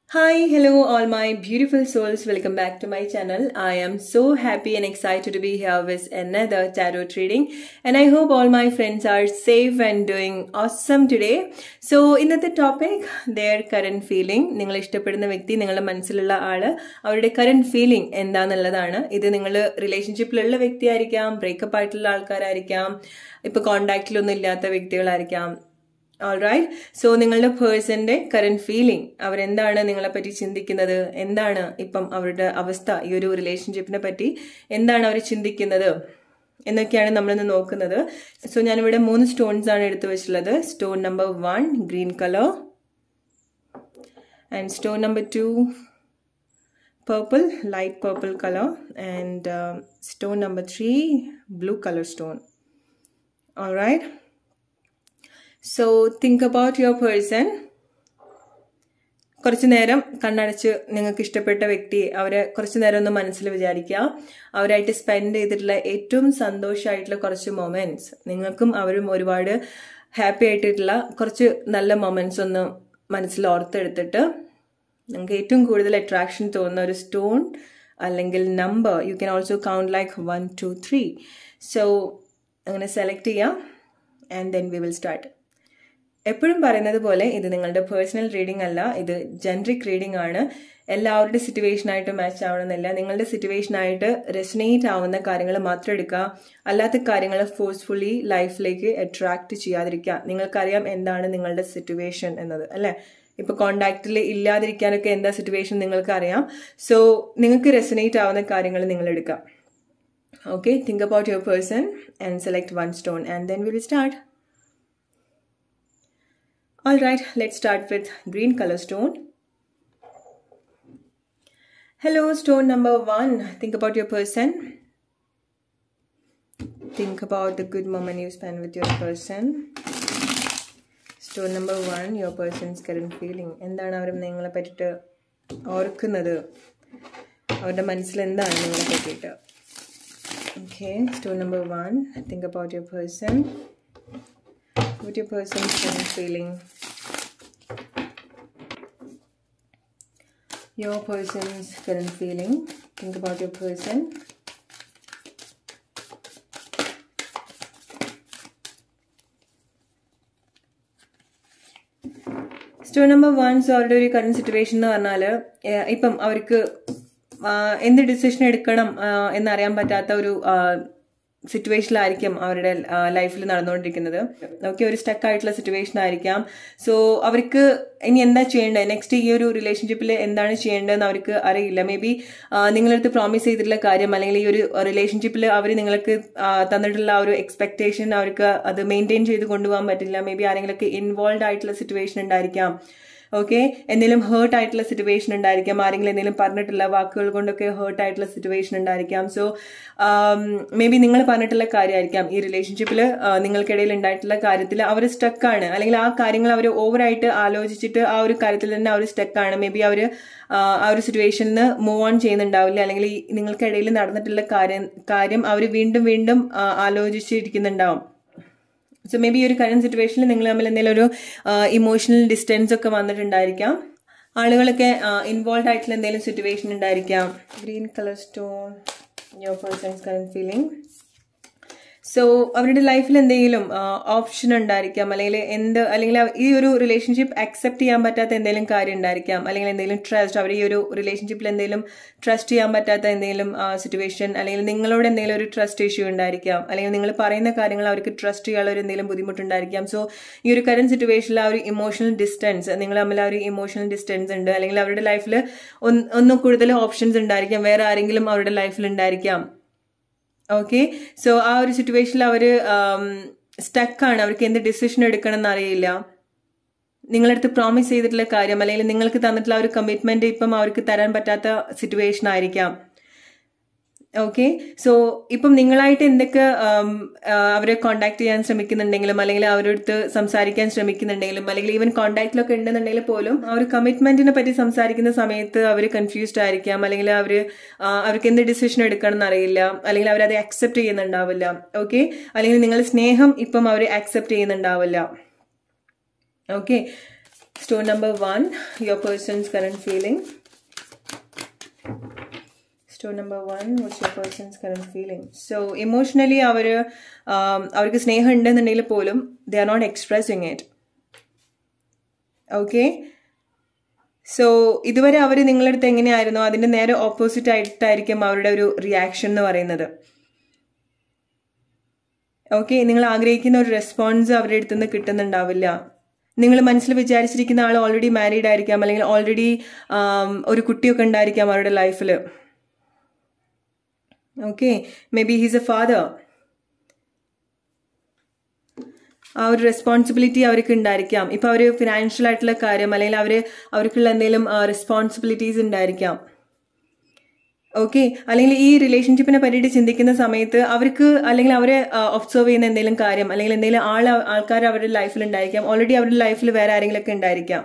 Hi, hello, all my beautiful souls. Welcome back to my channel. I am so happy and excited to be here with another tarot reading, and I hope all my friends are safe and doing awesome today. So, ഇന്നത്തെ topic their current feeling. നിങ്ങൾ ഇഷ്ടപ്പെടുന്ന വ്യക്തി നിങ്ങളുടെ മനസ്സിലുള്ള ആള് അവരുടെ current feeling എന്താന്നുള്ളതാണ് ഇത് നിങ്ങൾ റിലേഷൻഷിപ്പിലുള്ള വ്യക്തിയായിരിക്കാം ബ്രേക്കപ്പ് ആയിട്ടുള്ള ആൾക്കാരായിരിക്കാം ഇപ്പൊ കോണ്ടാക്റ്റിലൊന്നും ഇല്ലാത്ത വ്യക്തികളായിരിക്കാം ഓൾറൈറ്റ് സോ നിങ്ങളുടെ പേഴ്സന്റെ കറന്റ് ഫീലിംഗ് അവരെന്താണ് നിങ്ങളെ പറ്റി ചിന്തിക്കുന്നത് എന്താണ് ഇപ്പം അവരുടെ അവസ്ഥ ഈ ഒരു റിലേഷൻഷിപ്പിനെ പറ്റി എന്താണ് അവർ ചിന്തിക്കുന്നത് എന്നൊക്കെയാണ് നമ്മളിന്ന് നോക്കുന്നത് സോ ഞാനിവിടെ മൂന്ന് സ്റ്റോൺസ് ആണ് എടുത്തു വെച്ചിട്ടുള്ളത് stone number one green colour and stone number two purple light purple color and uh, stone number three blue color stone all right so think about your person കുറച്ചു നേരം കണ്ണടച്ച് നിങ്ങൾക്ക് ഇഷ്ടപ്പെട്ട വ്യക്തി അവരെ കുറച്ചു നേരം ഒന്ന് മനസ്സിൽ വിചാരിക്കുക അവരായിട്ട് സ്പെൻഡ് ചെയ്തിട്ടുള്ള ഏറ്റവും സന്തോഷമായിട്ടുള്ള കുറച്ച് മൊമെന്റ്സ് നിങ്ങൾക്കും അവരും ഒരുപാട് ഹാപ്പി ആയിട്ടുള്ള കുറച്ച് നല്ല മൊമെന്റ്സ് ഒന്ന് മനസ്സിൽ ഓർത്തെടുത്തിട്ട് നിങ്ങൾക്ക് ഏറ്റവും കൂടുതൽ അട്രാക്ഷൻ തോന്നുന്ന ഒരു സ്റ്റോൺ അല്ലെങ്കിൽ number you can also count like one two three so അങ്ങനെ സെലക്ട് ചെയ്യാം and then we will start എപ്പോഴും പറയുന്നത് പോലെ ഇത് നിങ്ങളുടെ പേഴ്സണൽ റീഡിംഗ് അല്ല ഇത് ജനറിക് റീഡിംഗ് ആണ് എല്ലാവരുടെ സിറ്റുവേഷനായിട്ട് മാച്ച് ആവണമെന്നില്ല നിങ്ങളുടെ സിറ്റുവേഷനായിട്ട് റെസനേറ്റ് ആവുന്ന കാര്യങ്ങൾ മാത്രം എടുക്കുക അല്ലാത്ത കാര്യങ്ങൾ ഫോഴ്സ്ഫുള്ളി ലൈഫിലേക്ക് അട്രാക്ട് ചെയ്യാതിരിക്കുക നിങ്ങൾക്കറിയാം എന്താണ് നിങ്ങളുടെ സിറ്റുവേഷൻ എന്നത് അല്ലേ ഇപ്പൊ കോണ്ടാക്റ്റിൽ ഇല്ലാതിരിക്കാനൊക്കെ എന്താ സിറ്റുവേഷൻ നിങ്ങൾക്ക് അറിയാം സോ നിങ്ങൾക്ക് റെസനേറ്റ് ആവുന്ന കാര്യങ്ങൾ നിങ്ങൾ എടുക്കാം okay think about your person and select one stone and then will start All right, let's start with green color stone. Hello, stone number one. Think about your person. Think about the good moment you spend with your person. Stone number one, your person's current feeling. എന്താണ് അവർ നിങ്ങളെ പറ്റിയിട്ട് ഓർക്കുന്നത് അവരുടെ മനസ്സിൽ എന്താണ് നിങ്ങളെ പറ്റിയിട്ട് okay stone number one think about your person what your person's current feeling your person's current feeling think about your person stone number one's അവരുടെ ഒരു കറണ്ട് സിറ്റുവേഷൻ എന്ന് പറഞ്ഞാൽ ഇപ്പം അവർക്ക് എന്ത് ഡിസിഷൻ എടുക്കണം എന്നറിയാൻ പറ്റാത്ത ഒരു സിറ്റുവേഷനിലായിരിക്കും അവരുടെ ലൈഫിൽ നടന്നുകൊണ്ടിരിക്കുന്നത് ഓക്കെ ഒരു സ്റ്റക്ക് ആയിട്ടുള്ള സിറ്റുവേഷൻ ആയിരിക്കാം സോ അവർക്ക് ഇനി എന്താ ചെയ്യേണ്ടത് നെക്സ്റ്റ് ഈ ഒരു റിലേഷൻഷിപ്പിൽ എന്താണ് ചെയ്യേണ്ടതെന്ന് അവർക്ക് അറിയില്ല മേ ബി നിങ്ങളടുത്ത് പ്രോമിസ് ചെയ്തിട്ടുള്ള കാര്യം അല്ലെങ്കിൽ ഈ ഒരു റിലേഷൻഷിപ്പിൽ അവർ നിങ്ങൾക്ക് തന്നിട്ടുള്ള ഒരു എക്സ്പെക്ടേഷൻ അവർക്ക് അത് മെയിൻറ്റെയിൻ ചെയ്ത് കൊണ്ടുപോകാൻ പറ്റില്ല മേ ബി ആരെങ്കിലൊക്കെ ഇൻവോൾവ് ആയിട്ടുള്ള സിറ്റുവേഷൻ ഉണ്ടായിരിക്കാം ഓക്കെ എന്തെങ്കിലും ഹേർട്ട് ആയിട്ടുള്ള സിറ്റുവേഷൻ ഉണ്ടായിരിക്കാം ആരെങ്കിലും എന്തെങ്കിലും പറഞ്ഞിട്ടുള്ള വാക്കുകൾ കൊണ്ടൊക്കെ ഹേർട്ട് ആയിട്ടുള്ള സിറ്റുവേഷൻ ഉണ്ടായിരിക്കാം സോ മേ ബി നിങ്ങൾ പറഞ്ഞിട്ടുള്ള കാര്യമായിരിക്കാം ഈ റിലേഷൻഷിപ്പിൽ നിങ്ങൾക്കിടയിൽ ഉണ്ടായിട്ടുള്ള കാര്യത്തിൽ അവർ സ്റ്റക്കാണ് അല്ലെങ്കിൽ ആ കാര്യങ്ങൾ അവർ ഓവറായിട്ട് ആലോചിച്ചിട്ട് ആ ഒരു കാര്യത്തിൽ തന്നെ അവർ സ്റ്റക്കാണ് മേ ബി അവർ ആ ഒരു സിറ്റുവേഷനിൽ മൂവ് ഓൺ ചെയ്യുന്നുണ്ടാവില്ല അല്ലെങ്കിൽ നിങ്ങൾക്കിടയിൽ നടന്നിട്ടുള്ള കാര്യം കാര്യം അവർ വീണ്ടും വീണ്ടും ആലോചിച്ചിരിക്കുന്നുണ്ടാവും സോ മേ ബി ഒരു കറണ്ട് സിറ്റുവേഷനിൽ നിങ്ങൾ തമ്മിൽ എന്തെങ്കിലും ഒരു ഇമോഷണൽ ഡിസ്റ്റൻസ് ഒക്കെ വന്നിട്ടുണ്ടായിരിക്കാം ആളുകളൊക്കെ ഇൻവോൾവ് ആയിട്ടുള്ള എന്തെങ്കിലും സിറ്റുവേഷൻ ഉണ്ടായിരിക്കാം green colour stone your person's current feeling so അവരുടെ ലൈഫിൽ എന്തെങ്കിലും ഓപ്ഷൻ ഉണ്ടായിരിക്കാം അല്ലെങ്കിൽ എന്ത് അല്ലെങ്കിൽ ഈ ഒരു റിലേഷൻഷിപ്പ് അക്സെപ്റ്റ് ചെയ്യാൻ പറ്റാത്ത എന്തെങ്കിലും കാര്യം ഉണ്ടായിരിക്കാം അല്ലെങ്കിൽ എന്തെങ്കിലും ട്രസ്റ്റ് അവർ ഈ ഒരു റിലേഷൻഷിപ്പിൽ എന്തെങ്കിലും ട്രസ്റ്റ് ചെയ്യാൻ പറ്റാത്ത എന്തെങ്കിലും സിറ്റുവേഷൻ അല്ലെങ്കിൽ നിങ്ങളോട് എന്തെങ്കിലും ഒരു ട്രസ്റ്റ് ഇഷ്യൂ ഉണ്ടായിരിക്കാം അല്ലെങ്കിൽ നിങ്ങൾ പറയുന്ന കാര്യങ്ങൾ അവർക്ക് ട്രസ്റ്റ് ചെയ്യാനുള്ള ഒരു എന്തെങ്കിലും ബുദ്ധിമുട്ടുണ്ടായിരിക്കാം സോ ഈ ഒരു കറന്റ് സിറ്റുവേഷനിൽ ആ ഒരു ഇമോഷണൽ ഡിസ്റ്റൻസ് നിങ്ങൾ തമ്മിൽ ആ ഒരു ഇമോഷണൽ ഡിസ്റ്റൻസ് ഉണ്ട് അല്ലെങ്കിൽ അവരുടെ ലൈഫിൽ ഒന്നും കൂടുതൽ ഓപ്ഷൻസ് ഉണ്ടായിരിക്കാം വേറെ ആരെങ്കിലും അവരുടെ ലൈഫിൽ ഉണ്ടായിരിക്കാം ഓക്കെ സോ ആ ഒരു സിറ്റുവേഷനിൽ അവർ സ്റ്റക്കാണ് അവർക്ക് എന്ത് ഡിസിഷൻ എടുക്കണം എന്നറിയില്ല നിങ്ങളടുത്ത് പ്രോമിസ് ചെയ്തിട്ടുള്ള കാര്യം അല്ലെങ്കിൽ നിങ്ങൾക്ക് തന്നിട്ടുള്ള ഒരു കമ്മിറ്റ്മെന്റ് ഇപ്പം അവർക്ക് തരാൻ പറ്റാത്ത സിറ്റുവേഷൻ ആയിരിക്കാം ഓക്കെ സോ ഇപ്പം നിങ്ങളായിട്ട് എന്തൊക്കെ അവരെ കോണ്ടാക്ട് ചെയ്യാൻ ശ്രമിക്കുന്നുണ്ടെങ്കിലും അല്ലെങ്കിൽ അവരടുത്ത് സംസാരിക്കാൻ ശ്രമിക്കുന്നുണ്ടെങ്കിലും അല്ലെങ്കിൽ ഈവൻ കോണ്ടാക്റ്റിലൊക്കെ ഉണ്ടെന്നുണ്ടെങ്കിൽ പോലും ആ ഒരു കമ്മിറ്റ്മെന്റിനെ പറ്റി സംസാരിക്കുന്ന സമയത്ത് അവർ കൺഫ്യൂസ്ഡ് ആയിരിക്കാം അല്ലെങ്കിൽ അവർ അവർക്ക് എന്ത് ഡിസിഷൻ എടുക്കണം എന്നറിയില്ല അല്ലെങ്കിൽ അവരത് അക്സെപ്റ്റ് ചെയ്യുന്നുണ്ടാവില്ല ഓക്കെ അല്ലെങ്കിൽ നിങ്ങളുടെ സ്നേഹം ഇപ്പം അവർ അക്സെപ്റ്റ് ചെയ്യുന്നുണ്ടാവില്ല okay stone number one your person's current feeling stone number one what's your person's current feeling so emotionally അവർ അവർക്ക് സ്നേഹം ഉണ്ടെന്നുണ്ടെങ്കിൽ പോലും they are not expressing it okay so ഇതുവരെ അവർ നിങ്ങളുടെ അടുത്ത് എങ്ങനെയായിരുന്നു അതിൻ്റെ നേരെ ഓപ്പോസിറ്റ് ആയിട്ടായിരിക്കും അവരുടെ ഒരു റിയാക്ഷൻ എന്ന് പറയുന്നത് ഓക്കെ നിങ്ങൾ ആഗ്രഹിക്കുന്ന ഒരു റെസ്പോൺസ് അവരുടെ അടുത്ത് നിന്ന് കിട്ടുന്നുണ്ടാവില്ല നിങ്ങൾ മനസ്സിൽ വിചാരിച്ചിരിക്കുന്ന ആൾ ഓൾറെഡി മാരീഡ് ആയിരിക്കാം അല്ലെങ്കിൽ ഓൾറെഡി ഒരു കുട്ടിയൊക്കെ ഉണ്ടായിരിക്കാം അവരുടെ ലൈഫിൽ okay maybe he's a father ആ ഒരു റെസ്പോൺസിബിലിറ്റി അവർക്ക് ഉണ്ടായിരിക്കാം ഇപ്പൊ അവർ ഫിനാൻഷ്യൽ ആയിട്ടുള്ള കാര്യം അല്ലെങ്കിൽ അവർ അവർക്കുള്ള എന്തെങ്കിലും റെസ്പോൺസിബിലിറ്റീസ് ഉണ്ടായിരിക്കാം ഓക്കെ അല്ലെങ്കിൽ ഈ റിലേഷൻഷിപ്പിനെ പറ്റിയിട്ട് ചിന്തിക്കുന്ന സമയത്ത് അവർക്ക് അല്ലെങ്കിൽ അവരെ ഒബ്സർവ് ചെയ്യുന്ന എന്തെങ്കിലും കാര്യം അല്ലെങ്കിൽ എന്തെങ്കിലും ആൾ ആൾക്കാർ അവരുടെ ലൈഫിൽ ഉണ്ടായിരിക്കാം ഓൾറെഡി അവരുടെ ലൈഫിൽ വേറെ ആരെങ്കിലും ഒക്കെ ഉണ്ടായിരിക്കാം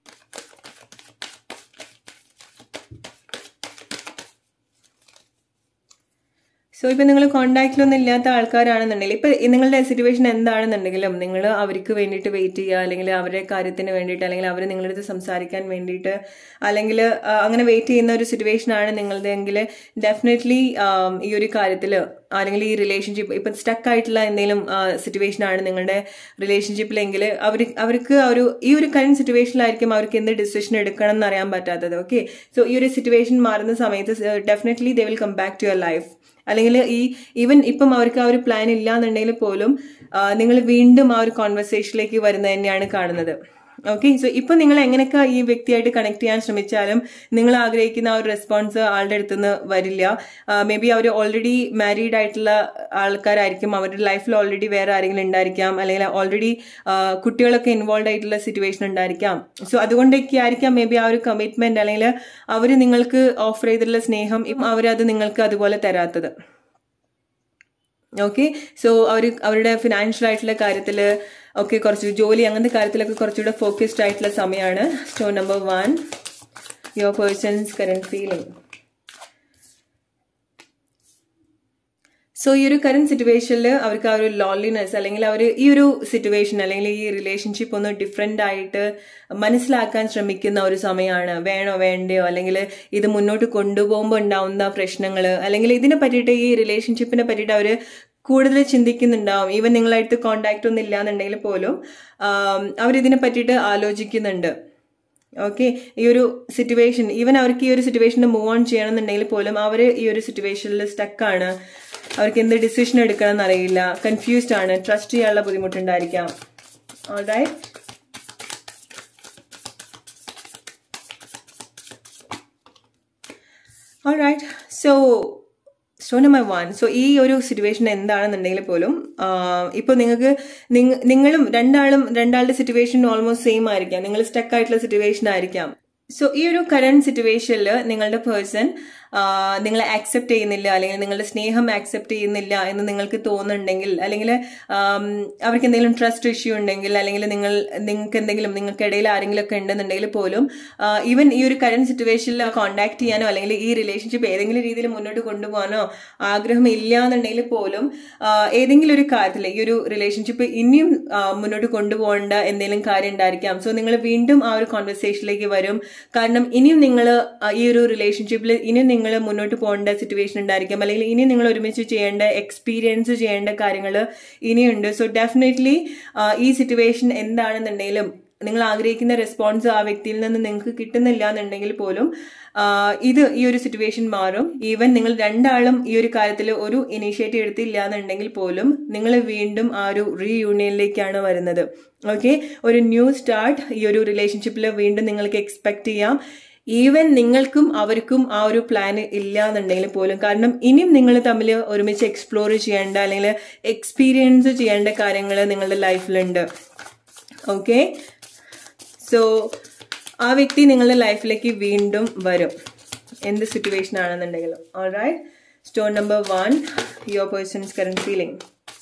സോ ഇപ്പം നിങ്ങൾ കോണ്ടാക്റ്റിലൊന്നും ഇല്ലാത്ത ആൾക്കാരാണെന്നുണ്ടെങ്കിൽ ഇപ്പം നിങ്ങളുടെ സിറ്റുവേഷൻ എന്താണെന്നുണ്ടെങ്കിലും നിങ്ങൾ അവർക്ക് വേണ്ടിയിട്ട് വെയിറ്റ് ചെയ്യുക അല്ലെങ്കിൽ അവരുടെ കാര്യത്തിന് വേണ്ടിയിട്ട് അല്ലെങ്കിൽ അവർ നിങ്ങളുടെ അടുത്ത് സംസാരിക്കാൻ വേണ്ടിയിട്ട് അല്ലെങ്കിൽ അങ്ങനെ വെയിറ്റ് ചെയ്യുന്ന ഒരു സിറ്റുവേഷൻ ആണ് നിങ്ങളുടെയെങ്കിൽ ഡെഫിനറ്റ്ലി ഈ ഒരു കാര്യത്തിൽ അല്ലെങ്കിൽ ഈ റിലേഷൻഷിപ്പ് ഇപ്പം സ്റ്റക്ക് ആയിട്ടുള്ള എന്തെങ്കിലും സിറ്റുവേഷൻ ആണ് നിങ്ങളുടെ റിലേഷൻഷിപ്പിലെങ്കിൽ അവർ അവർക്ക് ഒരു ഈ ഒരു കറണ്ട് സിറ്റുവേഷനിലായിരിക്കും അവർക്ക് എന്ത് ഡിസിഷൻ എടുക്കണം എന്ന് അറിയാൻ പറ്റാത്തത് ഓക്കെ സോ ഈ ഒരു സിറ്റുവേഷൻ മാറുന്ന സമയത്ത് definitely they will come back to your life അല്ലെങ്കിൽ ഈ ഈവൻ ഇപ്പം അവർക്ക് ആ ഒരു പ്ലാൻ ഇല്ല എന്നുണ്ടെങ്കിൽ പോലും നിങ്ങൾ വീണ്ടും ആ ഒരു കോൺവെർസേഷനിലേക്ക് വരുന്നത് തന്നെയാണ് കാണുന്നത് ഓക്കെ സോ ഇപ്പൊ നിങ്ങൾ എങ്ങനെയൊക്കെ ഈ വ്യക്തിയായിട്ട് കണക്ട് ചെയ്യാൻ ശ്രമിച്ചാലും നിങ്ങൾ ആഗ്രഹിക്കുന്ന ആ ഒരു റെസ്പോൺസ് ആളുടെ അടുത്ത് നിന്ന് വരില്ല മേ ബി അവർ ഓൾറെഡി മാരീഡ് ആയിട്ടുള്ള ആൾക്കാരായിരിക്കും അവരുടെ ലൈഫിൽ ഓൾറെഡി വേറെ ആരെങ്കിലും ഉണ്ടായിരിക്കാം അല്ലെങ്കിൽ ഓൾറെഡി കുട്ടികളൊക്കെ ഇൻവോൾവ് ആയിട്ടുള്ള സിറ്റുവേഷൻ ഉണ്ടായിരിക്കാം സോ അതുകൊണ്ടൊക്കെ ആയിരിക്കാം മേ ബി ആ ഒരു കമ്മിറ്റ്മെന്റ് അല്ലെങ്കിൽ അവർ നിങ്ങൾക്ക് ഓഫർ ചെയ്തിട്ടുള്ള സ്നേഹം ഇപ്പം അവരത് നിങ്ങൾക്ക് അതുപോലെ തരാത്തത് ഓക്കെ സോ അവർ അവരുടെ ഫിനാൻഷ്യൽ ആയിട്ടുള്ള കാര്യത്തിൽ ഒക്കെ കുറച്ച് ജോലി അങ്ങനത്തെ കാര്യത്തിലൊക്കെ കുറച്ചുകൂടെ ഫോക്കസ്ഡ് ആയിട്ടുള്ള സമയമാണ് stone number one your person's current feeling so ഈ ഒരു കറണ്ട് സിറ്റുവേഷനിൽ അവർക്ക് ആ ഒരു ലോൺലിനെസ് അല്ലെങ്കിൽ അവർ ഈ ഒരു സിറ്റുവേഷൻ അല്ലെങ്കിൽ ഈ റിലേഷൻഷിപ്പ് ഒന്ന് ഡിഫറെൻ്റ് ആയിട്ട് മനസ്സിലാക്കാൻ ശ്രമിക്കുന്ന ഒരു സമയമാണ് വേണോ വേണ്ടയോ അല്ലെങ്കിൽ ഇത് മുന്നോട്ട് കൊണ്ടുപോകുമ്പോൾ ഉണ്ടാവുന്ന പ്രശ്നങ്ങൾ അല്ലെങ്കിൽ ഇതിനെ പറ്റിയിട്ട് ഈ റിലേഷൻഷിപ്പിനെ പറ്റിയിട്ട് അവർ കൂടുതൽ ചിന്തിക്കുന്നുണ്ടാവും ഈവൻ നിങ്ങളായിട്ട് കോണ്ടാക്ട് ഒന്നും ഇല്ലാന്നുണ്ടെങ്കിൽ പോലും അവരിതിനെ പറ്റിയിട്ട് ആലോചിക്കുന്നുണ്ട് ഓക്കെ ഈ ഒരു സിറ്റുവേഷൻ ഈവൻ അവർക്ക് ഈ ഒരു സിറ്റുവേഷന് മൂവ് ഓൺ ചെയ്യണമെന്നുണ്ടെങ്കിൽ പോലും അവർ ഈ ഒരു സിറ്റുവേഷനിൽ സ്റ്റക്കാണ് അവർക്ക് എന്ത് ഡിസിഷൻ എടുക്കണം എന്നറിയില്ല കൺഫ്യൂസ്ഡ് ആണ് ട്രസ്റ്റ് ചെയ്യാനുള്ള ബുദ്ധിമുട്ടുണ്ടായിരിക്കാം alright alright so so number one so ഈ ഒരു സിറ്റുവേഷൻ എന്താണെന്നുണ്ടെങ്കിൽ പോലും ഇപ്പോൾ നിങ്ങൾക്ക് നിങ്ങളും രണ്ടാളും രണ്ടാളുടെ സിറ്റുവേഷൻ ഓൾമോസ്റ്റ് സെയിം ആയിരിക്കാം നിങ്ങൾ സ്റ്റക്ക് ആയിട്ടുള്ള സിറ്റുവേഷൻ ആയിരിക്കാം സോ ഈ ഒരു കറണ്ട് സിറ്റുവേഷനിൽ നിങ്ങളുടെ പേഴ്സൺ നിങ്ങളെ ആക്സെപ്റ്റ് ചെയ്യുന്നില്ല അല്ലെങ്കിൽ നിങ്ങളുടെ സ്നേഹം ആക്സെപ്റ്റ് ചെയ്യുന്നില്ല എന്ന് നിങ്ങൾക്ക് തോന്നുന്നുണ്ടെങ്കിൽ അല്ലെങ്കിൽ അവർക്ക് എന്തെങ്കിലും ട്രസ്റ്റ് ഇഷ്യൂ ഉണ്ടെങ്കിൽ അല്ലെങ്കിൽ നിങ്ങൾ നിങ്ങൾക്ക് എന്തെങ്കിലും നിങ്ങൾക്കിടയിൽ ആരെങ്കിലും ഒക്കെ ഉണ്ടെന്നുണ്ടെങ്കിൽ പോലും ഈവൻ ഈ ഒരു കറണ്ട് സിറ്റുവേഷനിൽ കോൺടാക്ട് ചെയ്യാനോ അല്ലെങ്കിൽ ഈ റിലേഷൻഷിപ്പ് ഏതെങ്കിലും രീതിയിൽ മുന്നോട്ട് കൊണ്ടുപോകാനോ ആഗ്രഹം ഇല്ല എന്നുണ്ടെങ്കിൽ പോലും ഏതെങ്കിലും ഒരു കാര്യത്തിൽ ഈ ഒരു റിലേഷൻഷിപ്പ് ഇനിയും മുന്നോട്ട് കൊണ്ടുപോകേണ്ട എന്തെങ്കിലും കാര്യം ഉണ്ടായിരിക്കാം സോ നിങ്ങൾ വീണ്ടും ആ ഒരു കോൺവെർസേഷനിലേക്ക് വരും കാരണം ഇനിയും നിങ്ങൾ ഈ ഒരു റിലേഷൻഷിപ്പിൽ ഇനിയും നിങ്ങൾ മുന്നോട്ട് പോകേണ്ട സിറ്റുവേഷൻ ഉണ്ടായിരിക്കാം അല്ലെങ്കിൽ ഇനി നിങ്ങൾ ഒരുമിച്ച് ചെയ്യേണ്ട എക്സ്പീരിയൻസ് ചെയ്യേണ്ട കാര്യങ്ങൾ ഇനിയുണ്ട് സോ ഡെഫിനറ്റ്ലി ഈ സിറ്റുവേഷൻ എന്താണെന്നുണ്ടെങ്കിലും നിങ്ങൾ ആഗ്രഹിക്കുന്ന റെസ്പോൺസ് ആ വ്യക്തിയിൽ നിന്ന് നിങ്ങൾക്ക് കിട്ടുന്നില്ല എന്നുണ്ടെങ്കിൽ പോലും ഇത് ഈ ഒരു സിറ്റുവേഷൻ മാറും ഈവൻ നിങ്ങൾ രണ്ടാളും ഈ ഒരു കാര്യത്തിൽ ഒരു ഇനീഷ്യേറ്റീവ് എടുത്തില്ല എന്നുണ്ടെങ്കിൽ പോലും നിങ്ങൾ വീണ്ടും ആ ഒരു റീയൂണിയനിലേക്കാണ് വരുന്നത് ഓക്കെ ഒരു ന്യൂ സ്റ്റാർട്ട് ഈ ഒരു റിലേഷൻഷിപ്പിൽ വീണ്ടും നിങ്ങൾക്ക് എക്സ്പെക്ട് ചെയ്യാം ഈവൻ നിങ്ങൾക്കും അവർക്കും ആ ഒരു പ്ലാൻ ഇല്ല എന്നുണ്ടെങ്കിൽ പോലും കാരണം ഇനിയും നിങ്ങൾ തമ്മിൽ ഒരുമിച്ച് എക്സ്പ്ലോർ ചെയ്യേണ്ട അല്ലെങ്കിൽ എക്സ്പീരിയൻസ് ചെയ്യേണ്ട കാര്യങ്ങൾ നിങ്ങളുടെ ലൈഫിലുണ്ട് ഓക്കെ സോ ആ വ്യക്തി നിങ്ങളുടെ ലൈഫിലേക്ക് വീണ്ടും വരും എന്ത് സിറ്റുവേഷൻ ആണെന്നുണ്ടെങ്കിലും alright stone number one your person's current feeling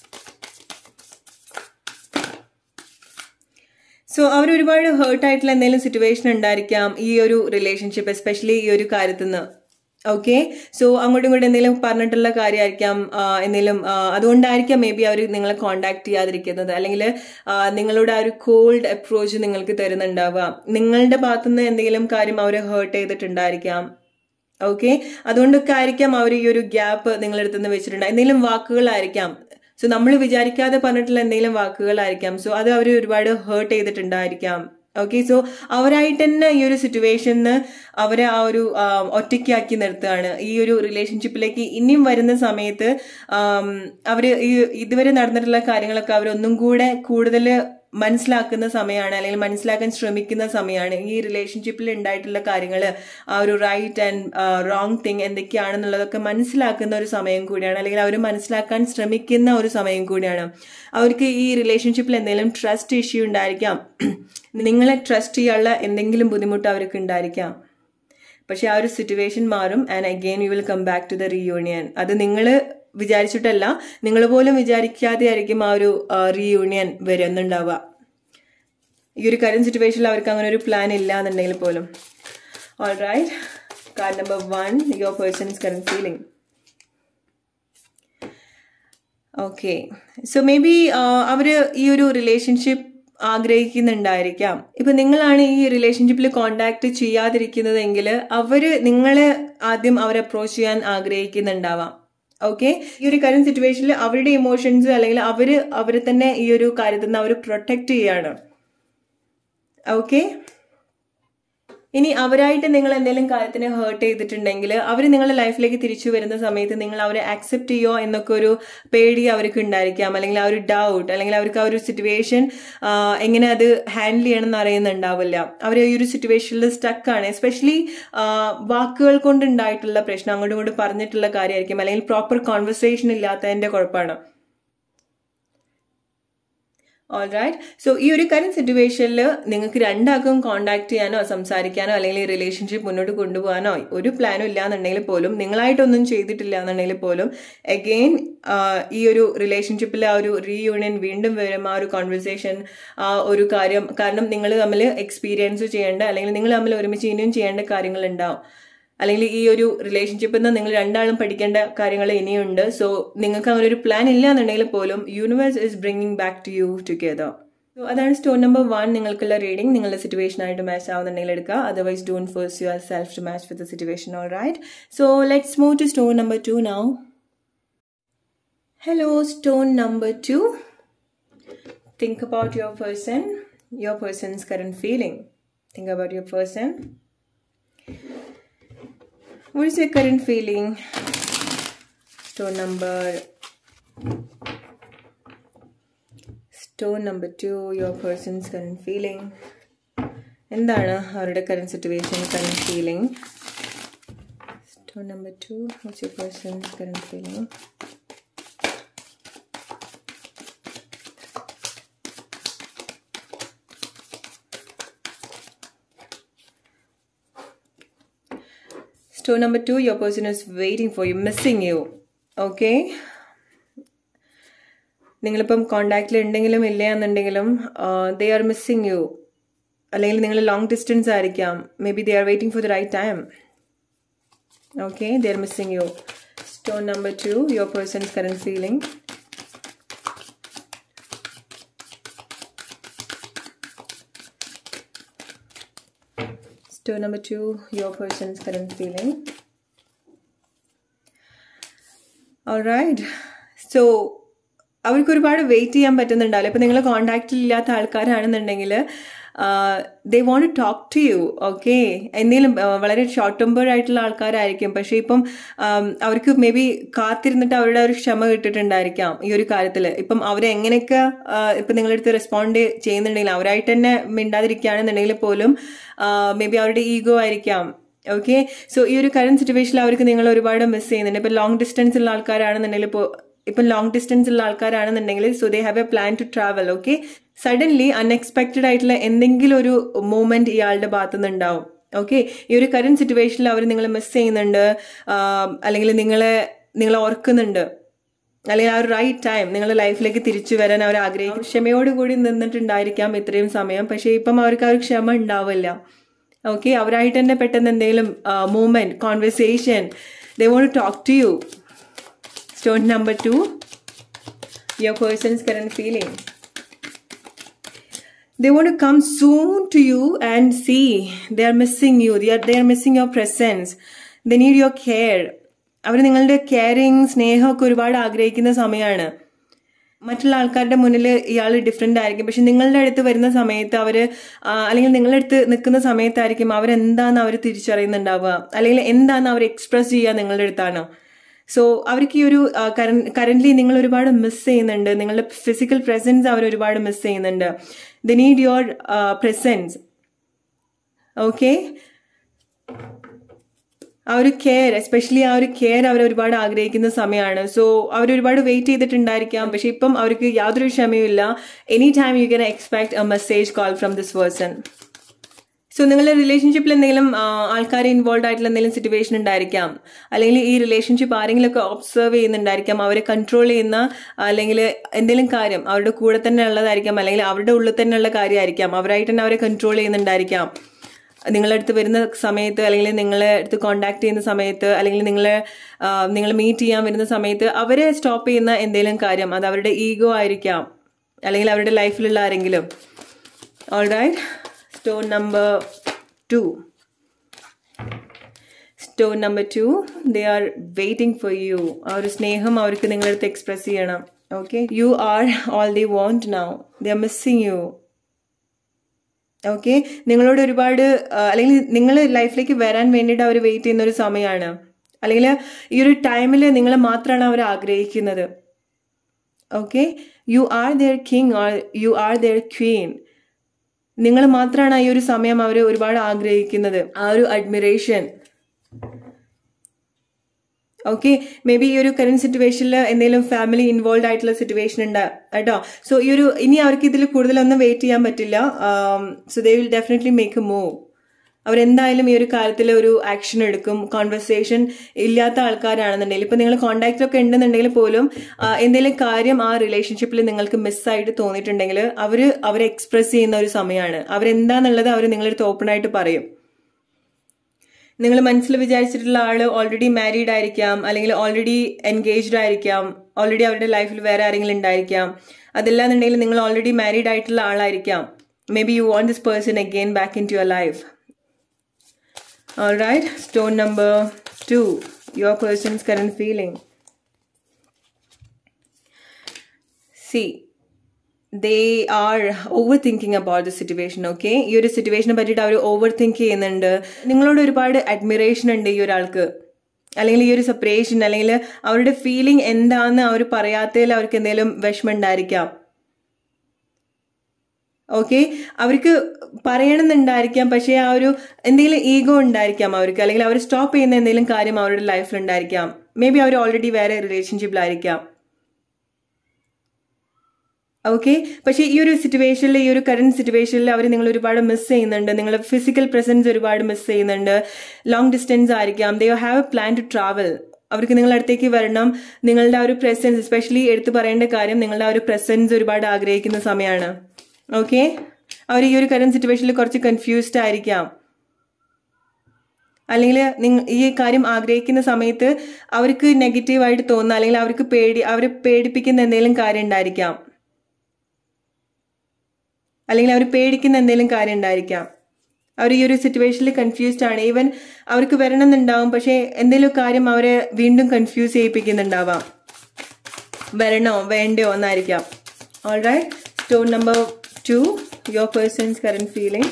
so അവർ ഒരുപാട് ഹേർട്ട് ആയിട്ടുള്ള എന്തെങ്കിലും സിറ്റുവേഷൻ ഉണ്ടായിരിക്കാം ഈ ഒരു റിലേഷൻഷിപ്പ് എസ്പെഷ്യലി ഈ ഒരു കാര്യത്തിൽ നിന്ന് ഓക്കെ സോ അങ്ങോട്ടും ഇങ്ങോട്ടും എന്തെങ്കിലും പറഞ്ഞിട്ടുള്ള കാര്യമായിരിക്കാം എന്തെങ്കിലും അതുകൊണ്ടായിരിക്കാം മേ ബി അവർ നിങ്ങളെ കോണ്ടാക്ട് ചെയ്യാതിരിക്കുന്നത് അല്ലെങ്കിൽ നിങ്ങളുടെ ആ ഒരു കോൾഡ് അപ്രോച്ച് നിങ്ങൾക്ക് തരുന്നുണ്ടാവുക നിങ്ങളുടെ ഭാഗത്തുനിന്ന് എന്തെങ്കിലും കാര്യം അവരെ ഹേർട്ട് ചെയ്തിട്ടുണ്ടായിരിക്കാം ഓക്കെ അതുകൊണ്ടൊക്കെ ആയിരിക്കാം അവർ ഈ ഒരു ഗ്യാപ്പ് നിങ്ങളുടെ അടുത്ത് നിന്ന് വെച്ചിട്ടുണ്ട് എന്തെങ്കിലും വാക്കുകളായിരിക്കാം സോ നമ്മൾ വിചാരിക്കാതെ പറഞ്ഞിട്ടുള്ള എന്തെങ്കിലും വാക്കുകളായിരിക്കാം സോ അത് അവർ ഒരുപാട് ഹേർട്ട് ചെയ്തിട്ടുണ്ടായിരിക്കാം ഓക്കെ സോ അവരായിട്ട് തന്നെ ഈ ഒരു സിറ്റുവേഷന് അവരെ ആ ഒരു ഒറ്റയ്ക്കാക്കി നിർത്തുകയാണ് ഈ ഒരു റിലേഷൻഷിപ്പിലേക്ക് ഇനിയും വരുന്ന സമയത്ത് അവര് ഈ ഇതുവരെ നടന്നിട്ടുള്ള കാര്യങ്ങളൊക്കെ അവരൊന്നും കൂടെ കൂടുതൽ മനസ്സിലാക്കുന്ന സമയമാണ് അല്ലെങ്കിൽ മനസ്സിലാക്കാൻ ശ്രമിക്കുന്ന സമയമാണ് ഈ റിലേഷൻഷിപ്പിൽ ഉണ്ടായിട്ടുള്ള കാര്യങ്ങൾ ആ ഒരു റൈറ്റ് ആൻഡ് റോങ് തിങ് എന്തൊക്കെയാണെന്നുള്ളതൊക്കെ മനസ്സിലാക്കുന്ന ഒരു സമയം കൂടിയാണ് അല്ലെങ്കിൽ അവർ മനസ്സിലാക്കാൻ ശ്രമിക്കുന്ന ഒരു സമയം കൂടിയാണ് അവർക്ക് ഈ റിലേഷൻഷിപ്പിൽ എന്തെങ്കിലും ട്രസ്റ്റ് ഇഷ്യൂ ഉണ്ടായിരിക്കാം നിങ്ങളെ ട്രസ്റ്റ് ചെയ്യാനുള്ള എന്തെങ്കിലും ബുദ്ധിമുട്ട് അവർക്ക് ഉണ്ടായിരിക്കാം പക്ഷെ ആ ഒരു സിറ്റുവേഷൻ മാറും and again you will come back to the reunion അത് നിങ്ങൾ വിചാരിച്ചിട്ടല്ല നിങ്ങൾ പോലും വിചാരിക്കാതെ ആയിരിക്കും ആ ഒരു റീയൂണിയൻ വരുന്നുണ്ടാവുക ഈ ഒരു കറന്റ് സിറ്റുവേഷനിൽ അവർക്ക് അങ്ങനെ ഒരു പ്ലാൻ ഇല്ല എന്നുണ്ടെങ്കിൽ പോലും all right card number one your person's current feeling okay so maybe അവർ ഈ ഒരു റിലേഷൻഷിപ്പ് ആഗ്രഹിക്കുന്നുണ്ടായിരിക്കാം ഇപ്പൊ നിങ്ങളാണ് ഈ റിലേഷൻഷിപ്പിൽ കോണ്ടാക്ട് ചെയ്യാതിരിക്കുന്നതെങ്കിൽ അവര് നിങ്ങളെ ആദ്യം അവരെ അപ്രോച്ച് ചെയ്യാൻ ആഗ്രഹിക്കുന്നുണ്ടാവാം ഓക്കെ ഈ ഒരു കറന്റ് സിറ്റുവേഷനിൽ അവരുടെ ഇമോഷൻസ് അല്ലെങ്കിൽ അവര് അവരെ തന്നെ ഈ ഒരു കാര്യത്തിൽ നിന്ന് അവർ പ്രൊട്ടക്ട് ചെയ്യാണ് ഓക്കെ ഇനി അവരായിട്ട് നിങ്ങൾ എന്തെങ്കിലും കാര്യത്തിന് ഹേർട്ട് ചെയ്തിട്ടുണ്ടെങ്കിൽ അവർ നിങ്ങളുടെ ലൈഫിലേക്ക് തിരിച്ചു വരുന്ന സമയത്ത് നിങ്ങൾ അവരെ ആക്സെപ്റ്റ് ചെയ്യോ എന്നൊക്കെ ഒരു പേടി അവർക്ക് ഉണ്ടായിരിക്കാം അല്ലെങ്കിൽ ആ ഒരു ഡൗട്ട് അല്ലെങ്കിൽ അവർക്ക് ആ ഒരു സിറ്റുവേഷൻ എങ്ങനെ അത് ഹാൻഡിൽ ചെയ്യണം എന്ന് അറിയുന്നുണ്ടാവില്ല അവർ ഈ ഒരു സിറ്റുവേഷനിൽ സ്റ്റക്കാണ് എസ്പെഷ്യലി വാക്കുകൾ കൊണ്ട് ഉണ്ടായിട്ടുള്ള പ്രശ്നം അങ്ങോട്ടും ഇങ്ങോട്ടും പറഞ്ഞിട്ടുള്ള കാര്യമായിരിക്കും അല്ലെങ്കിൽ പ്രോപ്പർ കോൺവെർസേഷൻ ഇല്ലാത്തതിന്റെ കുഴപ്പമാണ് ഓൾറൈറ്റ് സോ ഈ ഒരു കറന്റ് സിറ്റുവേഷനിൽ നിങ്ങൾക്ക് രണ്ടാൾക്കും കോണ്ടാക്ട് ചെയ്യാനോ സംസാരിക്കാനോ അല്ലെങ്കിൽ ഈ റിലേഷൻഷിപ്പ് മുന്നോട്ട് കൊണ്ടുപോകാനോ ഒരു പ്ലാനും ഇല്ല എന്നുണ്ടെങ്കിൽ പോലും നിങ്ങളായിട്ടൊന്നും ചെയ്തിട്ടില്ല എന്നുണ്ടെങ്കിൽ പോലും അഗെയിൻ ഈ ഒരു റിലേഷൻഷിപ്പിൽ ആ ഒരു റീയൂണിയൻ വീണ്ടും വരും ആ ഒരു കോൺവെർസേഷൻ ആ ഒരു കാര്യം കാരണം നിങ്ങൾ തമ്മിൽ എക്സ്പീരിയൻസ് ചെയ്യേണ്ട അല്ലെങ്കിൽ നിങ്ങൾ തമ്മിൽ ഒരുമിച്ച് ഇനിയും ചെയ്യേണ്ട കാര്യങ്ങൾ ഉണ്ടാവും അല്ലെങ്കിൽ ഈ ഒരു റിലേഷൻഷിപ്പിൽ നിന്ന് നിങ്ങൾ രണ്ടാളും പഠിക്കേണ്ട കാര്യങ്ങൾ ഇനിയുണ്ട് സോ നിങ്ങൾക്ക് അങ്ങനെ ഒരു പ്ലാൻ ഇല്ല എന്നുണ്ടെങ്കിൽ പോലും universe is bringing back to you together so അതാണ് സ്റ്റോൺ നമ്പർ വൺ നിങ്ങൾക്കുള്ള റീഡിംഗ് നിങ്ങളുടെ സിറ്റുവേഷൻ ആയിട്ട് മാച്ച് ആവുന്നുണ്ടെങ്കിൽ എടുക്കുക otherwise don't force yourself to match with the situation all right so let's move to stone number two now hello stone number two think about your person your person's current feeling think about your person What is your current feeling? Stone number Stone number two, your person's current feeling. എന്താണ് അവരുടെ current situation current feeling stone number two what's your person's current feeling Stone number two, your person is waiting for you, missing you. Okay? നിങ്ങളിപ്പം കോണ്ടാക്റ്റിൽ ഉണ്ടെങ്കിലും ഇല്ല എന്നുണ്ടെങ്കിലും ദേ are missing you അല്ലെങ്കിൽ നിങ്ങൾ long distance ആയിരിക്കാം maybe they are waiting for the right time okay they are missing you stone number two your person's current feeling Stone number two, your person's current feeling. Alright. So, അവർക്ക് ഒരുപാട് wait ചെയ്യാൻ പറ്റുന്നുണ്ടാവില്ല ഇപ്പം നിങ്ങൾ കോണ്ടാക്റ്റിൽ ഇല്ലാത്ത ആൾക്കാരാണെന്നുണ്ടെങ്കിൽ they want to talk to you okay എന്തെങ്കിലും വളരെ ഷോർട്ട് ടെമ്പേർ ആയിട്ടുള്ള ആൾക്കാരായിരിക്കും പക്ഷെ ഇപ്പം അവർക്ക് മേ ബി കാത്തിരുന്നിട്ട് അവരുടെ ഒരു ക്ഷമ കിട്ടിയിട്ടുണ്ടായിരിക്കാം ഈ ഒരു കാര്യത്തിൽ ഇപ്പം അവരെങ്ങനെയൊക്കെ ഇപ്പം നിങ്ങളടുത്ത് റെസ്പോണ്ട് ചെയ്യുന്നുണ്ടെങ്കിൽ അവരായിട്ട് തന്നെ മിണ്ടാതിരിക്കുകയാണെന്നുണ്ടെങ്കിൽ പോലും മേ ബി അവരുടെ ഈഗോ ആയിരിക്കാം ഓക്കെ സോ ഈ ഒരു കറന്റ് സിറ്റുവേഷനിൽ അവർക്ക് നിങ്ങൾ ഒരുപാട് മിസ് ചെയ്യുന്നുണ്ട് ഇപ്പം ലോങ് ഡിസ്റ്റൻസ് ഉള്ള ആൾക്കാരാണെന്നുണ്ടെങ്കിൽ ഇപ്പോൾ ഇപ്പം ലോങ് ഡിസ്റ്റൻസ് ഉള്ള ആൾക്കാരാണെന്നുണ്ടെങ്കിൽ so they have a plan to travel okay suddenly unexpected ആയിട്ടുള്ള എന്തെങ്കിലും ഒരു മൂമെന്റ് ഇയാളുടെ ഭാഗത്തു നിന്ന് ഉണ്ടാവും ഓക്കെ ഈ ഒരു കറന്റ് സിറ്റുവേഷനിൽ അവർ നിങ്ങളെ മിസ് ചെയ്യുന്നുണ്ട് അല്ലെങ്കിൽ നിങ്ങളെ നിങ്ങളെ ഓർക്കുന്നുണ്ട് അല്ലെങ്കിൽ ആ ഒരു റൈറ്റ് ടൈം നിങ്ങളുടെ ലൈഫിലേക്ക് തിരിച്ചു വരാൻ അവർ ആഗ്രഹിക്കും ക്ഷമയോടുകൂടി നിന്നിട്ടുണ്ടായിരിക്കാം ഇത്രയും സമയം പക്ഷേ ഇപ്പം അവർക്ക് ആ ഒരു ക്ഷമ ഉണ്ടാവില്ല ഓക്കെ അവരായിട്ട് തന്നെ പെട്ടെന്ന് എന്തെങ്കിലും movement conversation they want talk to you stone number two your person's current feeling they want to come soon to you and see they are missing you they are, they are missing your presence they need your care അവർ നിങ്ങളുടെ caring സ്നേഹമൊക്കെ ഒരുപാട് ആഗ്രഹിക്കുന്ന സമയമാണ് മറ്റുള്ള ആൾക്കാരുടെ മുന്നിൽ ഇയാൾ different ആയിരിക്കും പക്ഷെ നിങ്ങളുടെ അടുത്ത് വരുന്ന സമയത്ത് അവർ അല്ലെങ്കിൽ നിങ്ങളുടെ അടുത്ത് നിൽക്കുന്ന സമയത്തായിരിക്കും അവരെന്താന്ന് അവർ തിരിച്ചറിയുന്നുണ്ടാവുക അല്ലെങ്കിൽ എന്താന്ന് അവർ എക്സ്പ്രസ് ചെയ്യുക നിങ്ങളുടെ അടുത്താണ് സോ അവർക്ക് ഈ ഒരു കറൻ്റ്ലി നിങ്ങൾ ഒരുപാട് മിസ് ചെയ്യുന്നുണ്ട് നിങ്ങളുടെ ഫിസിക്കൽ പ്രസൻസ് അവർ ഒരുപാട് മിസ് ചെയ്യുന്നുണ്ട് they need your presence okay ആ ഒരു കെയർ എസ്പെഷ്യലി ആ ഒരു കെയർ അവർ ഒരുപാട് ആഗ്രഹിക്കുന്ന സമയമാണ് സോ അവർ ഒരുപാട് വെയിറ്റ് ചെയ്തിട്ടുണ്ടായിരിക്കാം പക്ഷെ ഇപ്പം അവർക്ക് യാതൊരു ക്ഷമയുമില്ല any time you can expect a message call from this person so നിങ്ങളുടെ റിലേഷൻഷിപ്പിൽ എന്തെങ്കിലും ആൾക്കാർ ഇൻവോൾവ് ആയിട്ടുള്ള എന്തെങ്കിലും സിറ്റുവേഷൻ ഉണ്ടായിരിക്കാം അല്ലെങ്കിൽ ഈ റിലേഷൻഷിപ്പ് ആരെങ്കിലുമൊക്കെ ഒബ്സർവ് ചെയ്യുന്നുണ്ടായിരിക്കാം അവരെ കൺട്രോൾ ചെയ്യുന്ന അല്ലെങ്കിൽ എന്തെങ്കിലും കാര്യം അവരുടെ കൂടെ തന്നെ ഉള്ളതായിരിക്കാം അല്ലെങ്കിൽ അവരുടെ ഉള്ളിൽ തന്നെ ഉള്ള കാര്യമായിരിക്കാം അവരായിട്ട് തന്നെ അവരെ കൺട്രോൾ ചെയ്യുന്നുണ്ടായിരിക്കാം നിങ്ങളുടെ അടുത്ത് വരുന്ന സമയത്ത് അല്ലെങ്കിൽ നിങ്ങളെ അടുത്ത് കോണ്ടാക്ട് ചെയ്യുന്ന സമയത്ത് അല്ലെങ്കിൽ നിങ്ങളെ നിങ്ങൾ മീറ്റ് ചെയ്യാൻ വരുന്ന സമയത്ത് അവരെ സ്റ്റോപ്പ് ചെയ്യുന്ന എന്തെങ്കിലും കാര്യം അത് അവരുടെ ഈഗോ ആയിരിക്കാം അല്ലെങ്കിൽ അവരുടെ ലൈഫിലുള്ള ആരെങ്കിലും all right stone number two stone number two they are waiting for you ആ ഒരു സ്നേഹം അവർക്ക് നിങ്ങളുടെ അടുത്ത് എക്സ്പ്രസ് ചെയ്യണം okay you are all they want now they are missing you okay നിങ്ങളോട് ഒരുപാട് അല്ലെങ്കിൽ നിങ്ങൾ ലൈഫിലേക്ക് വരാൻ വേണ്ടിയിട്ട് അവർ വെയിറ്റ് ചെയ്യുന്ന ഒരു സമയമാണ് അല്ലെങ്കിൽ ഈ ഒരു ടൈമിൽ നിങ്ങൾ മാത്രമാണ് അവർ ആഗ്രഹിക്കുന്നത് okay you are their king or you are their queen നിങ്ങൾ മാത്രമാണ് ഈ ഒരു സമയം അവർ ഒരുപാട് ആഗ്രഹിക്കുന്നത് ആ ഒരു അഡ്മിറേഷൻ ഓക്കെ മേ ബി ഈ ഒരു കറന്റ് സിറ്റുവേഷനിൽ എന്തെങ്കിലും ഫാമിലി ഇൻവോൾവ് ആയിട്ടുള്ള സിറ്റുവേഷൻ ഉണ്ട് കേട്ടോ സോ ഈ ഒരു ഇനി അവർക്ക് ഇതിൽ കൂടുതലൊന്നും വെയിറ്റ് ചെയ്യാൻ പറ്റില്ല so they will definitely make a move അവരെന്തായാലും ഈ ഒരു കാര്യത്തിൽ ഒരു ആക്ഷൻ എടുക്കും കോൺവെർസേഷൻ ഇല്ലാത്ത ആൾക്കാരാണെന്നുണ്ടെങ്കിൽ ഇപ്പൊ നിങ്ങൾ കോണ്ടാക്റ്റിലൊക്കെ ഉണ്ടെന്നുണ്ടെങ്കിൽ പോലും എന്തെങ്കിലും കാര്യം ആ റിലേഷൻഷിപ്പിൽ നിങ്ങൾക്ക് മിസ്സായിട്ട് തോന്നിയിട്ടുണ്ടെങ്കിൽ അവർ അവരെ എക്സ്പ്രസ് ചെയ്യുന്ന ഒരു സമയമാണ് അവരെന്താന്നുള്ളത് അവർ നിങ്ങളടുത്ത് ഓപ്പൺ ആയിട്ട് പറയും നിങ്ങൾ മനസ്സിൽ വിചാരിച്ചിട്ടുള്ള ആൾ ഓൾറെഡി മാരീഡ് ആയിരിക്കാം അല്ലെങ്കിൽ ഓൾറെഡി എൻഗേജ്ഡ് ആയിരിക്കാം ഓൾറെഡി അവരുടെ ലൈഫിൽ വേറെ ആരെങ്കിലും ഉണ്ടായിരിക്കാം അതല്ലാന്നുണ്ടെങ്കിൽ നിങ്ങൾ ഓൾറെഡി മാരീഡ് ആയിട്ടുള്ള ആളായിരിക്കാം maybe you want this person again back into your life All right, stone number two, your person's current feeling. See, they are overthinking about the situation, okay? ഈ ഒരു സിറ്റുവേഷനെ പറ്റിയിട്ട് അവർ over think ചെയ്യുന്നുണ്ട് നിങ്ങളോട് ഒരുപാട് admiration ഉണ്ട് ഈ ഒരാൾക്ക് അല്ലെങ്കിൽ ഈ ഒരു സെപ്പറേഷൻ അല്ലെങ്കിൽ അവരുടെ ഫീലിംഗ് എന്താന്ന് അവർ പറയാത്തതിൽ അവർക്ക് എന്തെങ്കിലും വിഷമം ഉണ്ടായിരിക്കാം ഓക്കെ അവർക്ക് പറയണമെന്നുണ്ടായിരിക്കാം പക്ഷേ ആ ഒരു എന്തെങ്കിലും ഈഗോ ഉണ്ടായിരിക്കാം അവർക്ക് അല്ലെങ്കിൽ അവർ സ്റ്റോപ്പ് ചെയ്യുന്ന എന്തെങ്കിലും കാര്യം അവരുടെ ലൈഫിൽ ഉണ്ടായിരിക്കാം മേ ബി അവർ ഓൾറെഡി വേറെ റിലേഷൻഷിപ്പിലായിരിക്കാം ഓക്കെ പക്ഷേ ഈ ഒരു സിറ്റുവേഷനിൽ ഈ ഒരു കറന്റ് സിറ്റുവേഷനിൽ അവർ നിങ്ങൾ ഒരുപാട് മിസ് ചെയ്യുന്നുണ്ട് നിങ്ങളുടെ ഫിസിക്കൽ പ്രസൻസ് ഒരുപാട് മിസ് ചെയ്യുന്നുണ്ട് ലോങ് ഡിസ്റ്റൻസ് ആയിരിക്കാം they have a plan to travel അവർക്ക് നിങ്ങളുടെ അടുത്തേക്ക് വരണം നിങ്ങളുടെ ആ ഒരു പ്രസൻസ് എസ്പെഷ്യലി എടുത്തു പറയേണ്ട കാര്യം നിങ്ങളുടെ ആ ഒരു പ്രസൻസ് ഒരുപാട് ആഗ്രഹിക്കുന്ന സമയമാണ് ഓക്കെ അവർ ഈ ഒരു കറന്റ് സിറ്റുവേഷനിൽ കുറച്ച് കൺഫ്യൂസ്ഡ് ആയിരിക്കാം അല്ലെങ്കിൽ നിങ്ങൾ ഈ കാര്യം ആഗ്രഹിക്കുന്ന സമയത്ത് അവർക്ക് നെഗറ്റീവായിട്ട് തോന്നുന്ന അല്ലെങ്കിൽ അവർക്ക് പേടി അവരെ പേടിപ്പിക്കുന്ന എന്തെങ്കിലും കാര്യം ഉണ്ടായിരിക്കാം അല്ലെങ്കിൽ അവർ പേടിക്കുന്ന എന്തെങ്കിലും കാര്യം ഉണ്ടായിരിക്കാം അവർ ഈ ഒരു സിറ്റുവേഷനിൽ കൺഫ്യൂസ്ഡ് ആണ് ഈവൻ അവർക്ക് വരണമെന്നുണ്ടാവും പക്ഷേ എന്തെങ്കിലും കാര്യം അവരെ വീണ്ടും കൺഫ്യൂസ് ചെയ്യിപ്പിക്കുന്നുണ്ടാവാം വരണോ വേണ്ടയോ എന്നായിരിക്കാം all right stone number two your person's current feeling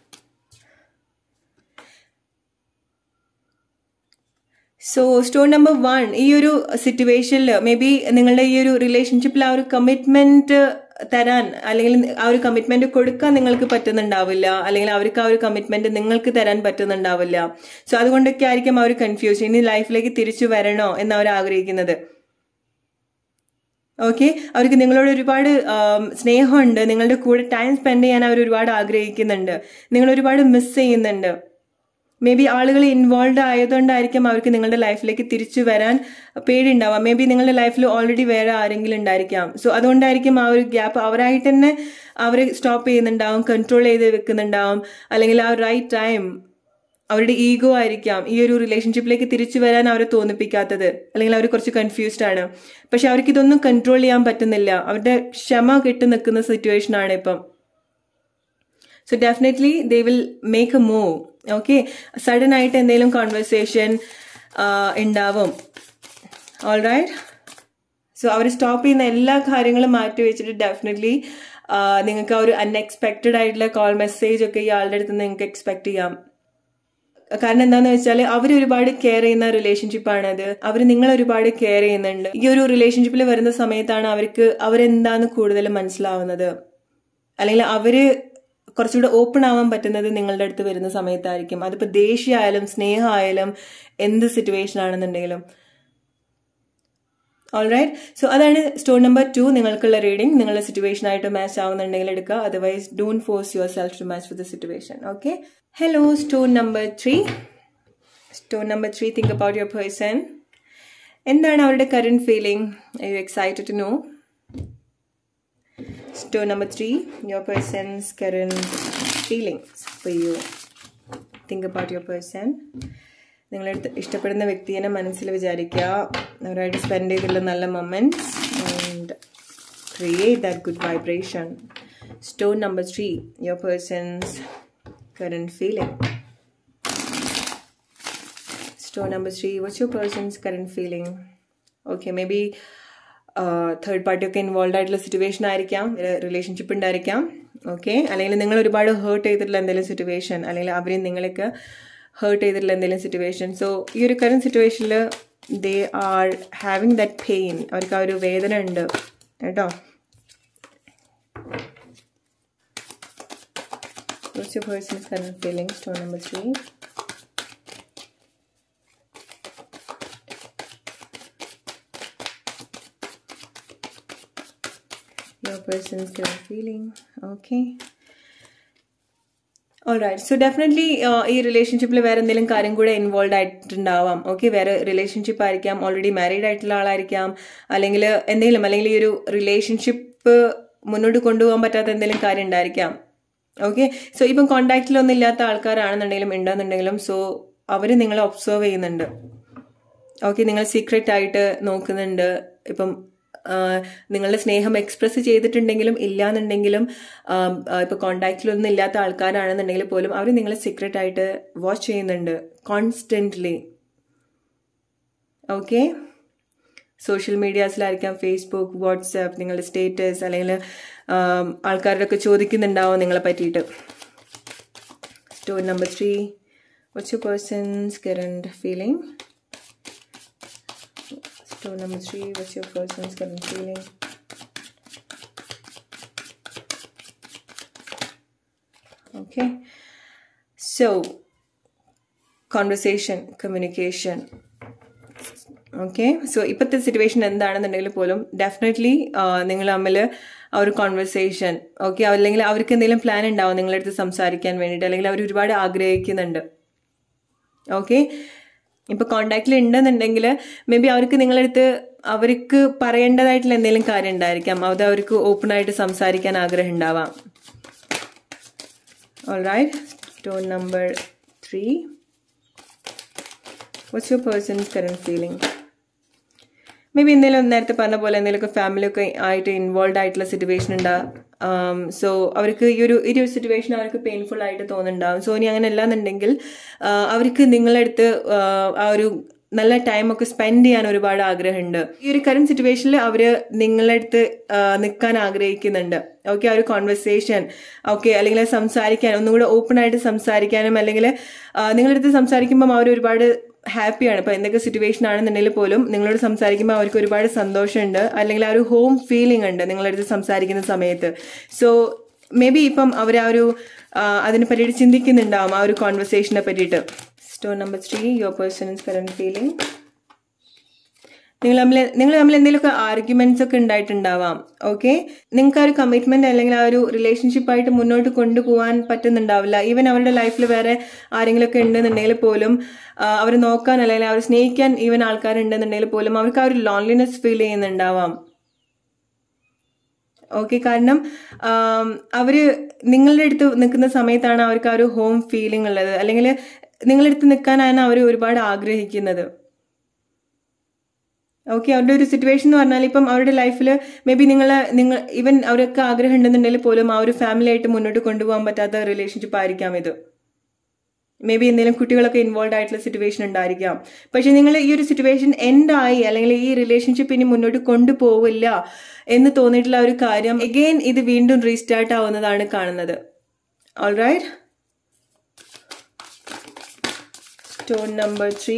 so stone number one ഈ ഒരു സിറ്റുവേഷനിൽ മേ ബി നിങ്ങളുടെ ഈ ഒരു റിലേഷൻഷിപ്പിൽ ആ ഒരു കമ്മിറ്റ്മെന്റ് തരാൻ അല്ലെങ്കിൽ ആ ഒരു കമ്മിറ്റ്മെന്റ് കൊടുക്കാൻ നിങ്ങൾക്ക് പറ്റുന്നുണ്ടാവില്ല അല്ലെങ്കിൽ അവർക്ക് ആ ഒരു കമ്മിറ്റ്മെന്റ് നിങ്ങൾക്ക് തരാൻ പറ്റുന്നുണ്ടാവില്ല സോ അതുകൊണ്ടൊക്കെ ആയിരിക്കും ആ ഒരു കൺഫ്യൂഷൻ ഇനി ലൈഫിലേക്ക് തിരിച്ചു വരണോ എന്ന് അവർ ആഗ്രഹിക്കുന്നത് ഓക്കെ അവർക്ക് നിങ്ങളോട് ഒരുപാട് സ്നേഹമുണ്ട് നിങ്ങളുടെ കൂടെ ടൈം സ്പെൻഡ് ചെയ്യാൻ അവർ ഒരുപാട് ആഗ്രഹിക്കുന്നുണ്ട് നിങ്ങൾ ഒരുപാട് മിസ് ചെയ്യുന്നുണ്ട് മേ ബി ആളുകൾ ഇൻവോൾവ് ആയതുകൊണ്ടായിരിക്കും അവർക്ക് നിങ്ങളുടെ ലൈഫിലേക്ക് തിരിച്ചു വരാൻ പേടിയുണ്ടാവാം മേ ബി നിങ്ങളുടെ ലൈഫിൽ ഓൾറെഡി വേറെ ആരെങ്കിലും ഉണ്ടായിരിക്കാം സോ അതുകൊണ്ടായിരിക്കും ആ ഒരു ഗ്യാപ്പ് അവരായിട്ട് തന്നെ അവരെ സ്റ്റോപ്പ് ചെയ്യുന്നുണ്ടാവും കൺട്രോൾ ചെയ്ത് വെക്കുന്നുണ്ടാവും അല്ലെങ്കിൽ ആ റൈറ്റ് ടൈം അവരുടെ ഈഗോ ആയിരിക്കാം ഈ ഒരു റിലേഷൻഷിപ്പിലേക്ക് തിരിച്ചു വരാൻ അവരെ തോന്നിപ്പിക്കാത്തത് അല്ലെങ്കിൽ അവർ കുറച്ച് കൺഫ്യൂസ്ഡ് ആണ് പക്ഷെ അവർക്ക് ഇതൊന്നും കൺട്രോൾ ചെയ്യാൻ പറ്റുന്നില്ല അവരുടെ ക്ഷമ കെട്ടി നിൽക്കുന്ന സിറ്റുവേഷൻ ആണ് ഇപ്പം so definitely they will make a move okay sudden ആയിട്ട് എന്തെങ്കിലും കോൺവെർസേഷൻ ഉണ്ടാവും ഓൾ റൈറ്റ് സോ അവർ സ്റ്റോപ്പ് ചെയ്യുന്ന എല്ലാ കാര്യങ്ങളും മാറ്റി വെച്ചിട്ട് ഡെഫിനറ്റ്ലി നിങ്ങൾക്ക് ആ ഒരു അൺഎക്സ്പെക്റ്റഡ് ആയിട്ടുള്ള കോൾ മെസ്സേജ് ഒക്കെ ഇയാളുടെ അടുത്ത് നിങ്ങൾക്ക് എക്സ്പെക്ട് ചെയ്യാം കാരണം എന്താന്ന് വെച്ചാൽ അവർ ഒരുപാട് കെയർ ചെയ്യുന്ന റിലേഷൻഷിപ്പാണ് അത് അവർ നിങ്ങൾ ഒരുപാട് കെയർ ചെയ്യുന്നുണ്ട് ഈ ഒരു റിലേഷൻഷിപ്പിൽ വരുന്ന സമയത്താണ് അവർക്ക് അവരെന്താന്ന് കൂടുതൽ മനസ്സിലാവുന്നത് അല്ലെങ്കിൽ അവര് കുറച്ചുകൂടെ ഓപ്പൺ ആവാൻ പറ്റുന്നത് നിങ്ങളുടെ അടുത്ത് വരുന്ന സമയത്തായിരിക്കും അതിപ്പോ ദേഷ്യമായാലും സ്നേഹമായാലും എന്ത് സിറ്റുവേഷൻ ആണെന്നുണ്ടെങ്കിലും ഓൾറൈറ്റ് സോ അതാണ് സ്റ്റോൺ നമ്പർ ടു നിങ്ങൾക്കുള്ള റീഡിംഗ് നിങ്ങളുടെ സിറ്റുവേഷൻ ആയിട്ട് മാച്ച് ആവുന്നുണ്ടെങ്കിൽ എടുക്കുക otherwise don't force yourself to match with the situation okay hello stone number three stone number three think about your person എന്താണ് അവരുടെ current feeling I you excited to know stone number three your person's current feelings for you think about your person നിങ്ങളടുത്ത് ഇഷ്ടപ്പെടുന്ന വ്യക്തിയെ മനസ്സിൽ വിചാരിക്കുക അവരായിട്ട് spend ചെയ്തിട്ടുള്ള നല്ല moments and create that good vibration stone number three your person's current feeling. Stone number three, what's your person's current feeling? Okay, maybe third party ഒക്കെ involve ആയിട്ടുള്ള സിറ്റുവേഷൻ ആയിരിക്കാം റിലേഷൻഷിപ്പ് ഉണ്ടായിരിക്കാം ഓക്കെ അല്ലെങ്കിൽ നിങ്ങൾ ഒരുപാട് ഹേർട്ട് ചെയ്തിട്ടുള്ള എന്തെങ്കിലും സിറ്റുവേഷൻ അല്ലെങ്കിൽ അവരെയും നിങ്ങളൊക്കെ ഹേർട്ട് ചെയ്തിട്ടുള്ള എന്തെങ്കിലും സിറ്റുവേഷൻ സോ ഈ ഒരു കറണ്ട് സിറ്റുവേഷനിൽ they are having that pain അവർക്ക് ആ ഒരു വേദന ഉണ്ട് കേട്ടോ What's your person's current feeling? Stone number three. Your person's current feeling. Okay. Alright so definitely ഈ റിലേഷൻഷിപ്പിൽ വേറെ എന്തെങ്കിലും കാര്യം കൂടെ ഇൻവോൾവ് ആയിട്ടുണ്ടാവാം ഓക്കെ വേറെ റിലേഷൻഷിപ്പ് ആയിരിക്കാം ഓൾറെഡി മാരീഡ് ആയിട്ടുള്ള ആളായിരിക്കാം അല്ലെങ്കിൽ എന്തെങ്കിലും അല്ലെങ്കിൽ ഈ ഒരു റിലേഷൻഷിപ്പ് മുന്നോട്ട് കൊണ്ടുപോകാൻ പറ്റാത്ത എന്തെങ്കിലും കാര്യം ഉണ്ടായിരിക്കാം ഓക്കെ സോ ഇപ്പം കോണ്ടാക്റ്റിലൊന്നും ഇല്ലാത്ത ആൾക്കാരാണെന്നുണ്ടെങ്കിലും ഉണ്ടെന്നുണ്ടെങ്കിലും സോ അവർ നിങ്ങളെ ഒബ്സർവ് ചെയ്യുന്നുണ്ട് ഓക്കെ നിങ്ങൾ സീക്രട്ട് ആയിട്ട് നോക്കുന്നുണ്ട് ഇപ്പം നിങ്ങളുടെ സ്നേഹം എക്സ്പ്രസ് ചെയ്തിട്ടുണ്ടെങ്കിലും ഇല്ലാന്നുണ്ടെങ്കിലും ഇപ്പൊ കോണ്ടാക്റ്റിലൊന്നും ഇല്ലാത്ത ആൾക്കാരാണെന്നുണ്ടെങ്കിൽ പോലും അവർ നിങ്ങളെ സീക്രട്ട് ആയിട്ട് വാച്ച് ചെയ്യുന്നുണ്ട് കോൺസ്റ്റന്റ്ലി ഓക്കെ സോഷ്യൽ മീഡിയാസിലായിരിക്കാം ഫേസ്ബുക്ക് വാട്സാപ്പ് നിങ്ങളുടെ സ്റ്റേറ്റസ് അല്ലെങ്കിൽ ആൾക്കാരൊക്കെ ചോദിക്കുന്നുണ്ടാവും നിങ്ങളെ പറ്റിയിട്ട് store number three what's you person's current feeling store number three what's your person's current feeling okay so conversation communication okay so ഇപ്പോഴത്തെ സിറ്റുവേഷൻ എന്താണെന്നുണ്ടെങ്കിൽ പോലും ഡെഫിനറ്റ്ലി നിങ്ങൾ തമ്മിൽ ആ ഒരു കോൺവെർസേഷൻ ഓക്കെ അല്ലെങ്കിൽ അവർക്ക് എന്തെങ്കിലും പ്ലാൻ ഉണ്ടാവും നിങ്ങളുടെ അടുത്ത് സംസാരിക്കാൻ വേണ്ടിയിട്ട് അല്ലെങ്കിൽ അവർ ഒരുപാട് ആഗ്രഹിക്കുന്നുണ്ട് ഓക്കെ ഇപ്പോൾ കോണ്ടാക്റ്റിൽ ഉണ്ടെന്നുണ്ടെങ്കിൽ മേ ബി അവർക്ക് നിങ്ങളടുത്ത് അവർക്ക് പറയേണ്ടതായിട്ടുള്ള എന്തെങ്കിലും കാര്യം ഉണ്ടായിരിക്കാം അത് അവർക്ക് ഓപ്പൺ ആയിട്ട് സംസാരിക്കാൻ ആഗ്രഹം ഉണ്ടാവാം alright stone number three what's your person's current feeling maybe എന്തെങ്കിലും നേരത്തെ പറഞ്ഞ പോലെ എന്തെങ്കിലുമൊക്കെ ഫാമിലി ഒക്കെ ആയിട്ട് ഇൻവോൾവ് ആയിട്ടുള്ള സിറ്റുവേഷൻ ഉണ്ടാകും സോ അവർക്ക് ഈ ഒരു ഈ ഒരു സിറ്റുവേഷൻ അവർക്ക് പെയിൻഫുൾ ആയിട്ട് തോന്നുന്നുണ്ടാവും സോ ഇനി അങ്ങനെ അല്ലാന്നുണ്ടെങ്കിൽ അവർക്ക് നിങ്ങളടുത്ത് ആ ഒരു നല്ല ടൈമൊക്കെ സ്പെൻഡ് ചെയ്യാൻ ഒരുപാട് ആഗ്രഹമുണ്ട് ഈ ഒരു കറണ്ട് സിറ്റുവേഷനിൽ അവർ നിങ്ങളടുത്ത് നിൽക്കാൻ ആഗ്രഹിക്കുന്നുണ്ട് ഓക്കെ ആ ഒരു കോൺവെർസേഷൻ ഓക്കെ അല്ലെങ്കിൽ സംസാരിക്കാൻ ഒന്നുകൂടെ ഓപ്പൺ ആയിട്ട് സംസാരിക്കാനും അല്ലെങ്കിൽ നിങ്ങളടുത്ത് സംസാരിക്കുമ്പം അവർ ഒരുപാട് ഹാപ്പിയാണ് ഇപ്പൊ എന്തൊക്കെ സിറ്റുവേഷൻ ആണെന്നുണ്ടെങ്കിൽ പോലും നിങ്ങളോട് സംസാരിക്കുമ്പോൾ അവർക്ക് ഒരുപാട് സന്തോഷമുണ്ട് അല്ലെങ്കിൽ ആ ഒരു ഹോം ഫീലിംഗ് ഉണ്ട് നിങ്ങളടുത്ത് സംസാരിക്കുന്ന സമയത്ത് സോ മേ ബി ഇപ്പം അവർ ആ ഒരു അതിനെ പറ്റിയിട്ട് ചിന്തിക്കുന്നുണ്ടാവും ആ ഒരു കോൺവെർസേഷനെ പറ്റിയിട്ട് stone number three your person is current feeling നിങ്ങൾ തമ്മിൽ നിങ്ങൾ തമ്മിൽ എന്തെങ്കിലുമൊക്കെ ആർഗ്യുമെന്റ്സ് ഒക്കെ ഉണ്ടായിട്ടുണ്ടാവാം ഓക്കെ നിങ്ങൾക്ക് ആ ഒരു കമ്മിറ്റ്മെന്റ് അല്ലെങ്കിൽ ആ ഒരു റിലേഷൻഷിപ്പ് ആയിട്ട് മുന്നോട്ട് കൊണ്ടുപോകാൻ പറ്റുന്നുണ്ടാവില്ല ഈവൻ അവരുടെ ലൈഫിൽ വേറെ ആരെങ്കിലും ഒക്കെ ഉണ്ടെന്നുണ്ടെങ്കിൽ പോലും അവർ നോക്കാൻ അല്ലെങ്കിൽ അവർ സ്നേഹിക്കാൻ ഈവൻ ആൾക്കാരുണ്ടെന്നുണ്ടെങ്കിൽ പോലും അവർക്ക് ആ ഒരു ലോൺലിനെസ് ഫീൽ ചെയ്യുന്നുണ്ടാവാം ഓക്കെ കാരണം ആം, അവര് നിങ്ങളുടെ അടുത്ത് നിൽക്കുന്ന സമയത്താണ് അവർക്ക് ആ ഒരു ഹോം ഫീലിംഗ് ഉള്ളത് അല്ലെങ്കിൽ നിങ്ങളുടെ അടുത്ത് നിൽക്കാനാണ് അവർ ഒരുപാട് ആഗ്രഹിക്കുന്നത് ഓക്കെ അവരുടെ ഒരു സിറ്റുവേഷൻ എന്ന് പറഞ്ഞാൽ ഇപ്പം അവരുടെ ലൈഫിൽ മേ ബി നിങ്ങൾ നിങ്ങൾ ഈവൻ അവരൊക്കെ ആഗ്രഹം ഉണ്ടെന്നുണ്ടെങ്കിൽ പോലും ആ ഒരു ഫാമിലി ആയിട്ട് മുന്നോട്ട് കൊണ്ടുപോകാൻ പറ്റാത്ത റിലേഷൻഷിപ്പ് ആയിരിക്കാം ഇത് മേ ബി എന്തെങ്കിലും കുട്ടികളൊക്കെ ഇൻവോൾവ് ആയിട്ടുള്ള സിറ്റുവേഷൻ ഉണ്ടായിരിക്കാം പക്ഷെ നിങ്ങൾ ഈ ഒരു സിറ്റുവേഷൻ എൻഡായി അല്ലെങ്കിൽ ഈ റിലേഷൻഷിപ്പ് ഇനി മുന്നോട്ട് കൊണ്ടുപോവില്ല എന്ന് തോന്നിയിട്ടുള്ള ഒരു കാര്യം എഗെയിൻ ഇത് വീണ്ടും റീസ്റ്റാർട്ട് ആവുന്നതാണ് കാണുന്നത് alright stone number three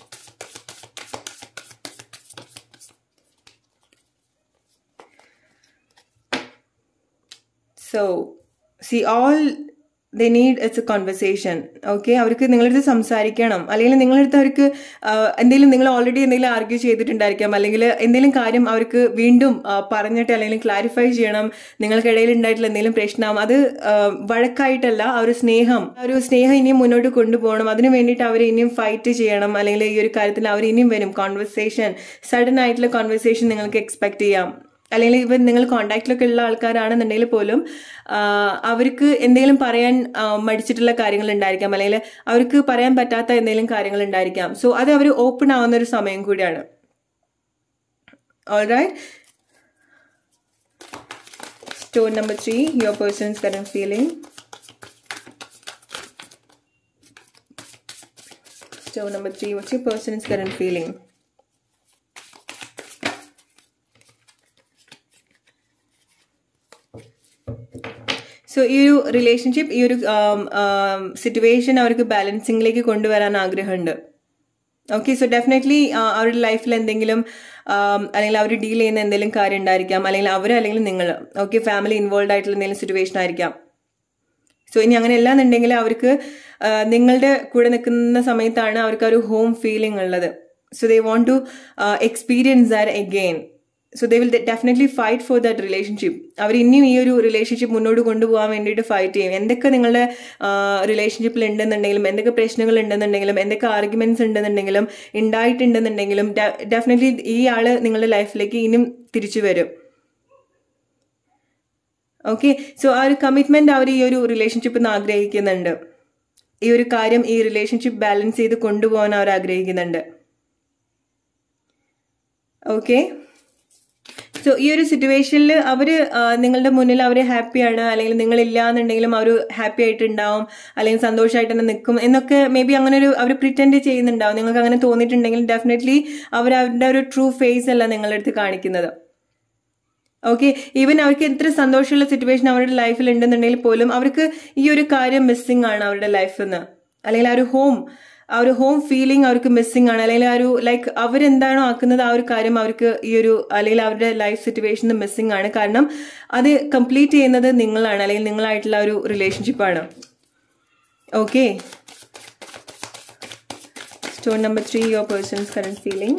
so see all the need it's a conversation okay അവർക്ക് നിങ്ങളടുത്ത് സംസാരിക്കണം അല്ലെങ്കിൽ നിങ്ങളടുത്ത് അവർക്ക് ആഹ്, എന്തെങ്കിലും നിങ്ങൾ ഓൾറെഡി എന്തെങ്കിലും ആർഗ്യൂ ചെയ്തിട്ടുണ്ടായിരിക്കാം അല്ലെങ്കിൽ എന്തെങ്കിലും കാര്യം അവർക്ക് വീണ്ടും ആഹ്, പറഞ്ഞിട്ട് അല്ലെങ്കിൽ ക്ലാരിഫൈ ചെയ്യണം നിങ്ങൾക്കിടയിൽ ഉണ്ടായിട്ടുള്ള എന്തെങ്കിലും പ്രശ്നം അത് ആഹ്, വഴക്കായിട്ടല്ല ആ ഒരു സ്നേഹം ആ ഒരു സ്നേഹം ഇനിയും മുന്നോട്ട് കൊണ്ടുപോകണം അതിനു വേണ്ടിയിട്ട് അവർ ഇനിയും ഫൈറ്റ് ചെയ്യണം അല്ലെങ്കിൽ ഈ ഒരു കാര്യത്തിൽ അവർ ഇനിയും വരും കോൺവെർസേഷൻ സഡൻ ആയിട്ടുള്ള കോൺവെർസേഷൻ നിങ്ങൾക്ക് എക്സ്പെക്ട് ചെയ്യാം അല്ലെങ്കിൽ ഇവൻ നിങ്ങൾ കോണ്ടാക്റ്റിലൊക്കെ ഉള്ള ആൾക്കാരാണെന്നുണ്ടെങ്കിൽ പോലും ആ, അവർക്ക് എന്തെങ്കിലും പറയാൻ ആ, മടിച്ചിട്ടുള്ള കാര്യങ്ങൾ ഉണ്ടായിരിക്കാം അല്ലെങ്കിൽ അവർക്ക് പറയാൻ പറ്റാത്ത എന്തെങ്കിലും കാര്യങ്ങൾ ഉണ്ടായിരിക്കാം സോ അത് അവർ ഓപ്പൺ ആവുന്ന ഒരു സമയം കൂടിയാണ് alright stone number three your person's current feeling stone number three what's your person's current feeling so ഈ ഒരു റിലേഷൻഷിപ്പ് ഈ ഒരു സിറ്റുവേഷൻ അവർക്ക് ബാലൻസിങ്ങിലേക്ക് കൊണ്ടുവരാൻ ആഗ്രഹമുണ്ട് ഓക്കെ സോ ഡെഫിനറ്റ്ലി അവരുടെ ലൈഫിൽ എന്തെങ്കിലും ആം, അല്ലെങ്കിൽ അവർ ഡീൽ ചെയ്യുന്ന എന്തെങ്കിലും കാര്യം ഉണ്ടായിരിക്കാം അല്ലെങ്കിൽ അവർ അല്ലെങ്കിൽ നിങ്ങൾ ഓക്കെ ഫാമിലി ഇൻവോൾവ് ആയിട്ടുള്ള എന്തെങ്കിലും സിറ്റുവേഷൻ ആയിരിക്കാം സോ ഇനി അങ്ങനെ എന്നുണ്ടെങ്കിൽ അവർക്ക് ആ, നിങ്ങളുടെ കൂടെ നിൽക്കുന്ന സമയത്താണ് അവർക്ക് ആ ഒരു ഹോം ഫീലിംഗ് ഉള്ളത് so they want to experience that again so they will definitely fight for that relationship അവർ ഇനിയും ഈ ഒരു റിലേഷൻഷിപ്പ് മുന്നോട്ട് കൊണ്ടുപോകാൻ വേണ്ടിയിട്ട് ഫൈറ്റ് ചെയ്യും എന്തൊക്കെ നിങ്ങളുടെ റിലേഷൻഷിപ്പിൽ ഉണ്ടെന്നുണ്ടെങ്കിലും എന്തൊക്കെ പ്രശ്നങ്ങൾ ഉണ്ടെന്നുണ്ടെങ്കിലും എന്തൊക്കെ ആർഗ്യുമെന്റ്സ് ഉണ്ടെന്നുണ്ടെങ്കിലും ഉണ്ടായിട്ടുണ്ടെന്നുണ്ടെങ്കിലും ഡെഫിനറ്റ്ലി ഈ ആള് നിങ്ങളുടെ ലൈഫിലേക്ക് ഇനിയും തിരിച്ചു വരും ഓക്കെ സോ ആ ഒരു കമ്മിറ്റ്മെന്റ് അവർ ഈ ഒരു റിലേഷൻഷിപ്പ് ആഗ്രഹിക്കുന്നുണ്ട് ഈ ഒരു കാര്യം ഈ റിലേഷൻഷിപ്പ് ബാലൻസ് ചെയ്ത് കൊണ്ടുപോകാൻ അവർ ആഗ്രഹിക്കുന്നുണ്ട് ഓക്കെ സോ ഈ ഒരു സിറ്റുവേഷനിൽ അവർ നിങ്ങളുടെ മുന്നിൽ അവർ ഹാപ്പിയാണ് അല്ലെങ്കിൽ നിങ്ങളില്ല എന്നുണ്ടെങ്കിലും അവർ ഹാപ്പി ആയിട്ടുണ്ടാവും അല്ലെങ്കിൽ സന്തോഷമായിട്ട് തന്നെ നിൽക്കും എന്നൊക്കെ മേ ബി അങ്ങനെ ഒരു അവർ പ്രിറ്റൻഡ് ചെയ്യുന്നുണ്ടാവും നിങ്ങൾക്ക് അങ്ങനെ തോന്നിയിട്ടുണ്ടെങ്കിൽ ഡെഫിനറ്റ്ലി അവർ അവരുടെ ഒരു ട്രൂ ഫേസ് അല്ല നിങ്ങളുടെ അടുത്ത് കാണിക്കുന്നത് ഓക്കെ ഈവൻ അവർക്ക് എത്ര സന്തോഷമുള്ള സിറ്റുവേഷൻ അവരുടെ ലൈഫിൽ ഉണ്ടെന്നുണ്ടെങ്കിൽ പോലും അവർക്ക് ഈ ഒരു കാര്യം മിസ്സിംഗ് ആണ് അവരുടെ ലൈഫിൽ നിന്ന് അല്ലെങ്കിൽ ആ ഒരു ഹോം ആ ഒരു ഹോം ഫീലിംഗ് അവർക്ക് മിസ്സിംഗ് ആണ് അല്ലെങ്കിൽ ആ ഒരു ലൈക്ക് അവരെന്താണോ ആക്കുന്നത് ആ ഒരു കാര്യം അവർക്ക് ഈ ഒരു അല്ലെങ്കിൽ അവരുടെ ലൈഫ് സിറ്റുവേഷൻ മിസ്സിംഗ് ആണ് കാരണം അത് കംപ്ലീറ്റ് ചെയ്യുന്നത് നിങ്ങളാണ് അല്ലെങ്കിൽ നിങ്ങളായിട്ടുള്ള ഒരു റിലേഷൻഷിപ്പാണ് okay stone number three your person's current feeling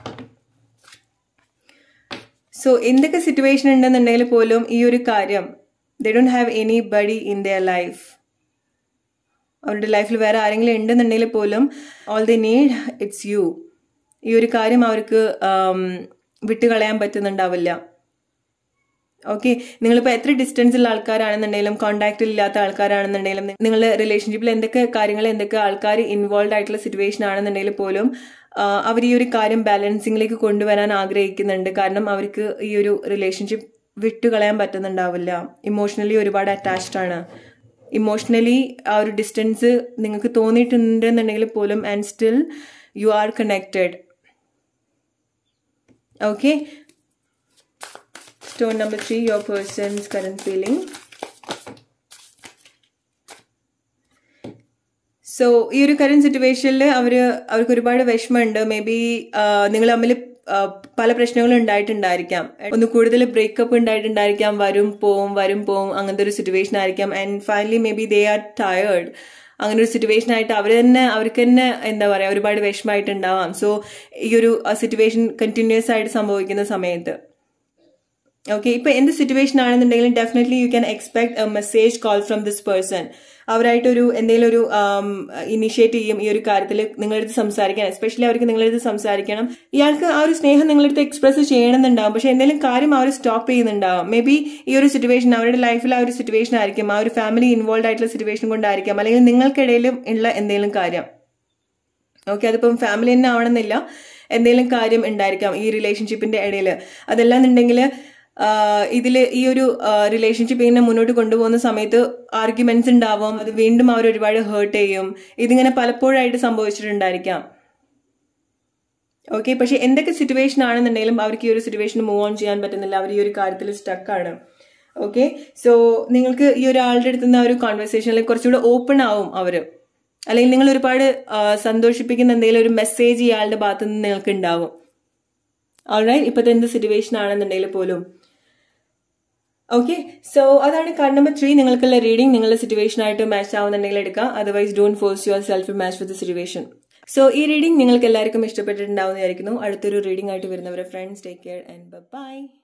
so എന്തൊക്കെ സിറ്റുവേഷൻ ഉണ്ടെന്നുണ്ടെങ്കിൽ പോലും ഈ ഒരു കാര്യം they don't have anybody in their life അവരുടെ ലൈഫിൽ വേറെ ആരെങ്കിലും ഉണ്ടെന്നുണ്ടെങ്കിൽ പോലും all the need it's you ഈ ഒരു കാര്യം അവർക്ക് വിട്ടുകളയാൻ പറ്റുന്നുണ്ടാവില്ല ഓക്കെ നിങ്ങളിപ്പോൾ എത്ര ഡിസ്റ്റൻസിലുള്ള ആൾക്കാരാണെന്നുണ്ടെങ്കിലും കോൺടാക്റ്റിൽ ഇല്ലാത്ത ആൾക്കാരാണെന്നുണ്ടെങ്കിലും നിങ്ങളുടെ റിലേഷൻഷിപ്പിൽ എന്തൊക്കെ കാര്യങ്ങൾ എന്തൊക്കെ ആൾക്കാർ ഇൻവോൾവ് ആയിട്ടുള്ള സിറ്റുവേഷൻ ആണെന്നുണ്ടെങ്കിൽ പോലും അവർ ഈ ഒരു കാര്യം ബാലൻസിങ്ങിലേക്ക് കൊണ്ടുവരാൻ ആഗ്രഹിക്കുന്നുണ്ട് കാരണം അവർക്ക് ഈ ഒരു റിലേഷൻഷിപ്പ് വിട്ടുകളയാൻ പറ്റുന്നുണ്ടാവില്ല ഇമോഷണലി ഒരുപാട് അറ്റാച്ച്ഡ് ആണ് ഇമോഷണലി ആ ഒരു ഡിസ്റ്റൻസ് നിങ്ങൾക്ക് തോന്നിയിട്ടുണ്ടെന്നുണ്ടെങ്കിൽ പോലും and still you are connected okay stone number three your person's current feeling so ഈ ഒരു കറന്റ് സിറ്റുവേഷനിൽ അവർ അവർക്ക് ഒരുപാട് വിഷമമുണ്ട് മേ ബി നിങ്ങൾ തമ്മിൽ പല പ്രശ്നങ്ങളും ഉണ്ടായിട്ടുണ്ടായിരിക്കാം ഒന്ന് കൂടുതൽ ബ്രേക്കപ്പ് ഉണ്ടായിട്ടുണ്ടായിരിക്കാം വരും പോവും വരും പോവും അങ്ങനത്തെ ഒരു സിറ്റുവേഷൻ ആയിരിക്കാം and finally maybe they are tired അങ്ങനെ ഒരു സിറ്റുവേഷൻ ആയിട്ട് അവർ തന്നെ അവർക്ക് തന്നെ എന്താ പറയാ ഒരുപാട് വിഷമമായിട്ടുണ്ടാവാം സോ ഈ ഒരു സിറ്റുവേഷൻ കണ്ടിന്യൂസ് ആയിട്ട് സംഭവിക്കുന്ന സമയത്ത് ഓക്കെ ഇപ്പൊ എന്ത് സിറ്റുവേഷൻ ആണെന്നുണ്ടെങ്കിലും definitely you can expect a message call from this person അവരായിട്ടൊരു എന്തെങ്കിലും ഒരു ഇനിഷ്യേറ്റ് ചെയ്യും ഈ ഒരു കാര്യത്തിൽ നിങ്ങളടുത്ത് സംസാരിക്കാൻ എസ്പെഷ്യലി അവർക്ക് നിങ്ങളടുത്ത് സംസാരിക്കണം ഇയാൾക്ക് ആ ഒരു സ്നേഹം നിങ്ങളടുത്ത് എക്സ്പ്രസ് ചെയ്യണമെന്നുണ്ടാവും പക്ഷെ എന്തെങ്കിലും കാര്യം അവർ സ്റ്റോപ്പ് ചെയ്യുന്നുണ്ടാവും മേ ബി ഈ ഒരു സിറ്റുവേഷൻ അവരുടെ ലൈഫിൽ ആ ഒരു സിറ്റുവേഷൻ ആയിരിക്കും ആ ഒരു ഫാമിലി ഇൻവോൾവ് ആയിട്ടുള്ള സിറ്റുവേഷൻ കൊണ്ടായിരിക്കാം അല്ലെങ്കിൽ നിങ്ങൾക്കിടയിലും ഉള്ള എന്തെങ്കിലും കാര്യം ഓക്കെ അതിപ്പം ഫാമിലി തന്നെ ആവണമെന്നില്ല എന്തെങ്കിലും കാര്യം ഉണ്ടായിരിക്കാം ഈ റിലേഷൻഷിപ്പിന്റെ ഇടയിൽ അതെല്ലാം എന്നുണ്ടെങ്കിൽ ഇതിൽ ഈ ഒരു റിലേഷൻഷിപ്പ് ഇങ്ങനെ മുന്നോട്ട് കൊണ്ടുപോകുന്ന സമയത്ത് ആർഗ്യുമെന്റ്സ് ഉണ്ടാവും അത് വീണ്ടും അവർ ഒരുപാട് ഹേർട്ട് ചെയ്യും ഇതിങ്ങനെ പലപ്പോഴായിട്ട് സംഭവിച്ചിട്ടുണ്ടായിരിക്കാം ഓക്കെ പക്ഷെ എന്തൊക്കെ സിറ്റുവേഷൻ ആണെന്നുണ്ടെങ്കിലും അവർക്ക് ഈ ഒരു സിറ്റുവേഷൻ മൂവ് ഓൺ ചെയ്യാൻ പറ്റുന്നില്ല അവർ ഈ ഒരു കാര്യത്തിൽ സ്റ്റക്കാണ് ഓക്കെ സോ നിങ്ങൾക്ക് ഈ ഒരാളുടെ അടുത്ത് നിന്ന് ആ ഒരു കോൺവെർസേഷനിൽ കുറച്ചുകൂടെ ഓപ്പൺ ആവും അവര് അല്ലെങ്കിൽ നിങ്ങൾ ഒരുപാട് സന്തോഷിപ്പിക്കുന്ന എന്തെങ്കിലും ഒരു മെസ്സേജ് ഇയാളുടെ ഭാഗത്തു നിന്ന് നിങ്ങൾക്ക് ഉണ്ടാവും ഓൾറൈറ്റ് ഇപ്പോഴത്തെ എന്ത് സിറ്റുവേഷൻ ആണെന്നുണ്ടെങ്കിൽ പോലും ഓക്കെ സോ അതാണ് കാർഡ് നമ്പർ ത്രീ നിങ്ങൾക്കുള്ള റീഡിംഗ് നിങ്ങളുടെ സിറ്റുവേഷൻ ആയിട്ട് മാച്ച് ആവുന്നുണ്ടെങ്കിൽ എടുക്കാം otherwise don't force yourself match with situation so ഈ റീഡിംഗ് നിങ്ങൾക്ക് എല്ലാവർക്കും ഇഷ്ടപ്പെട്ടിട്ടുണ്ടാവുന്നതായിരിക്കുന്നു അടുത്തൊരു റീഡിംഗ് ആയിട്ട് വരുന്നവരെ friends take care and by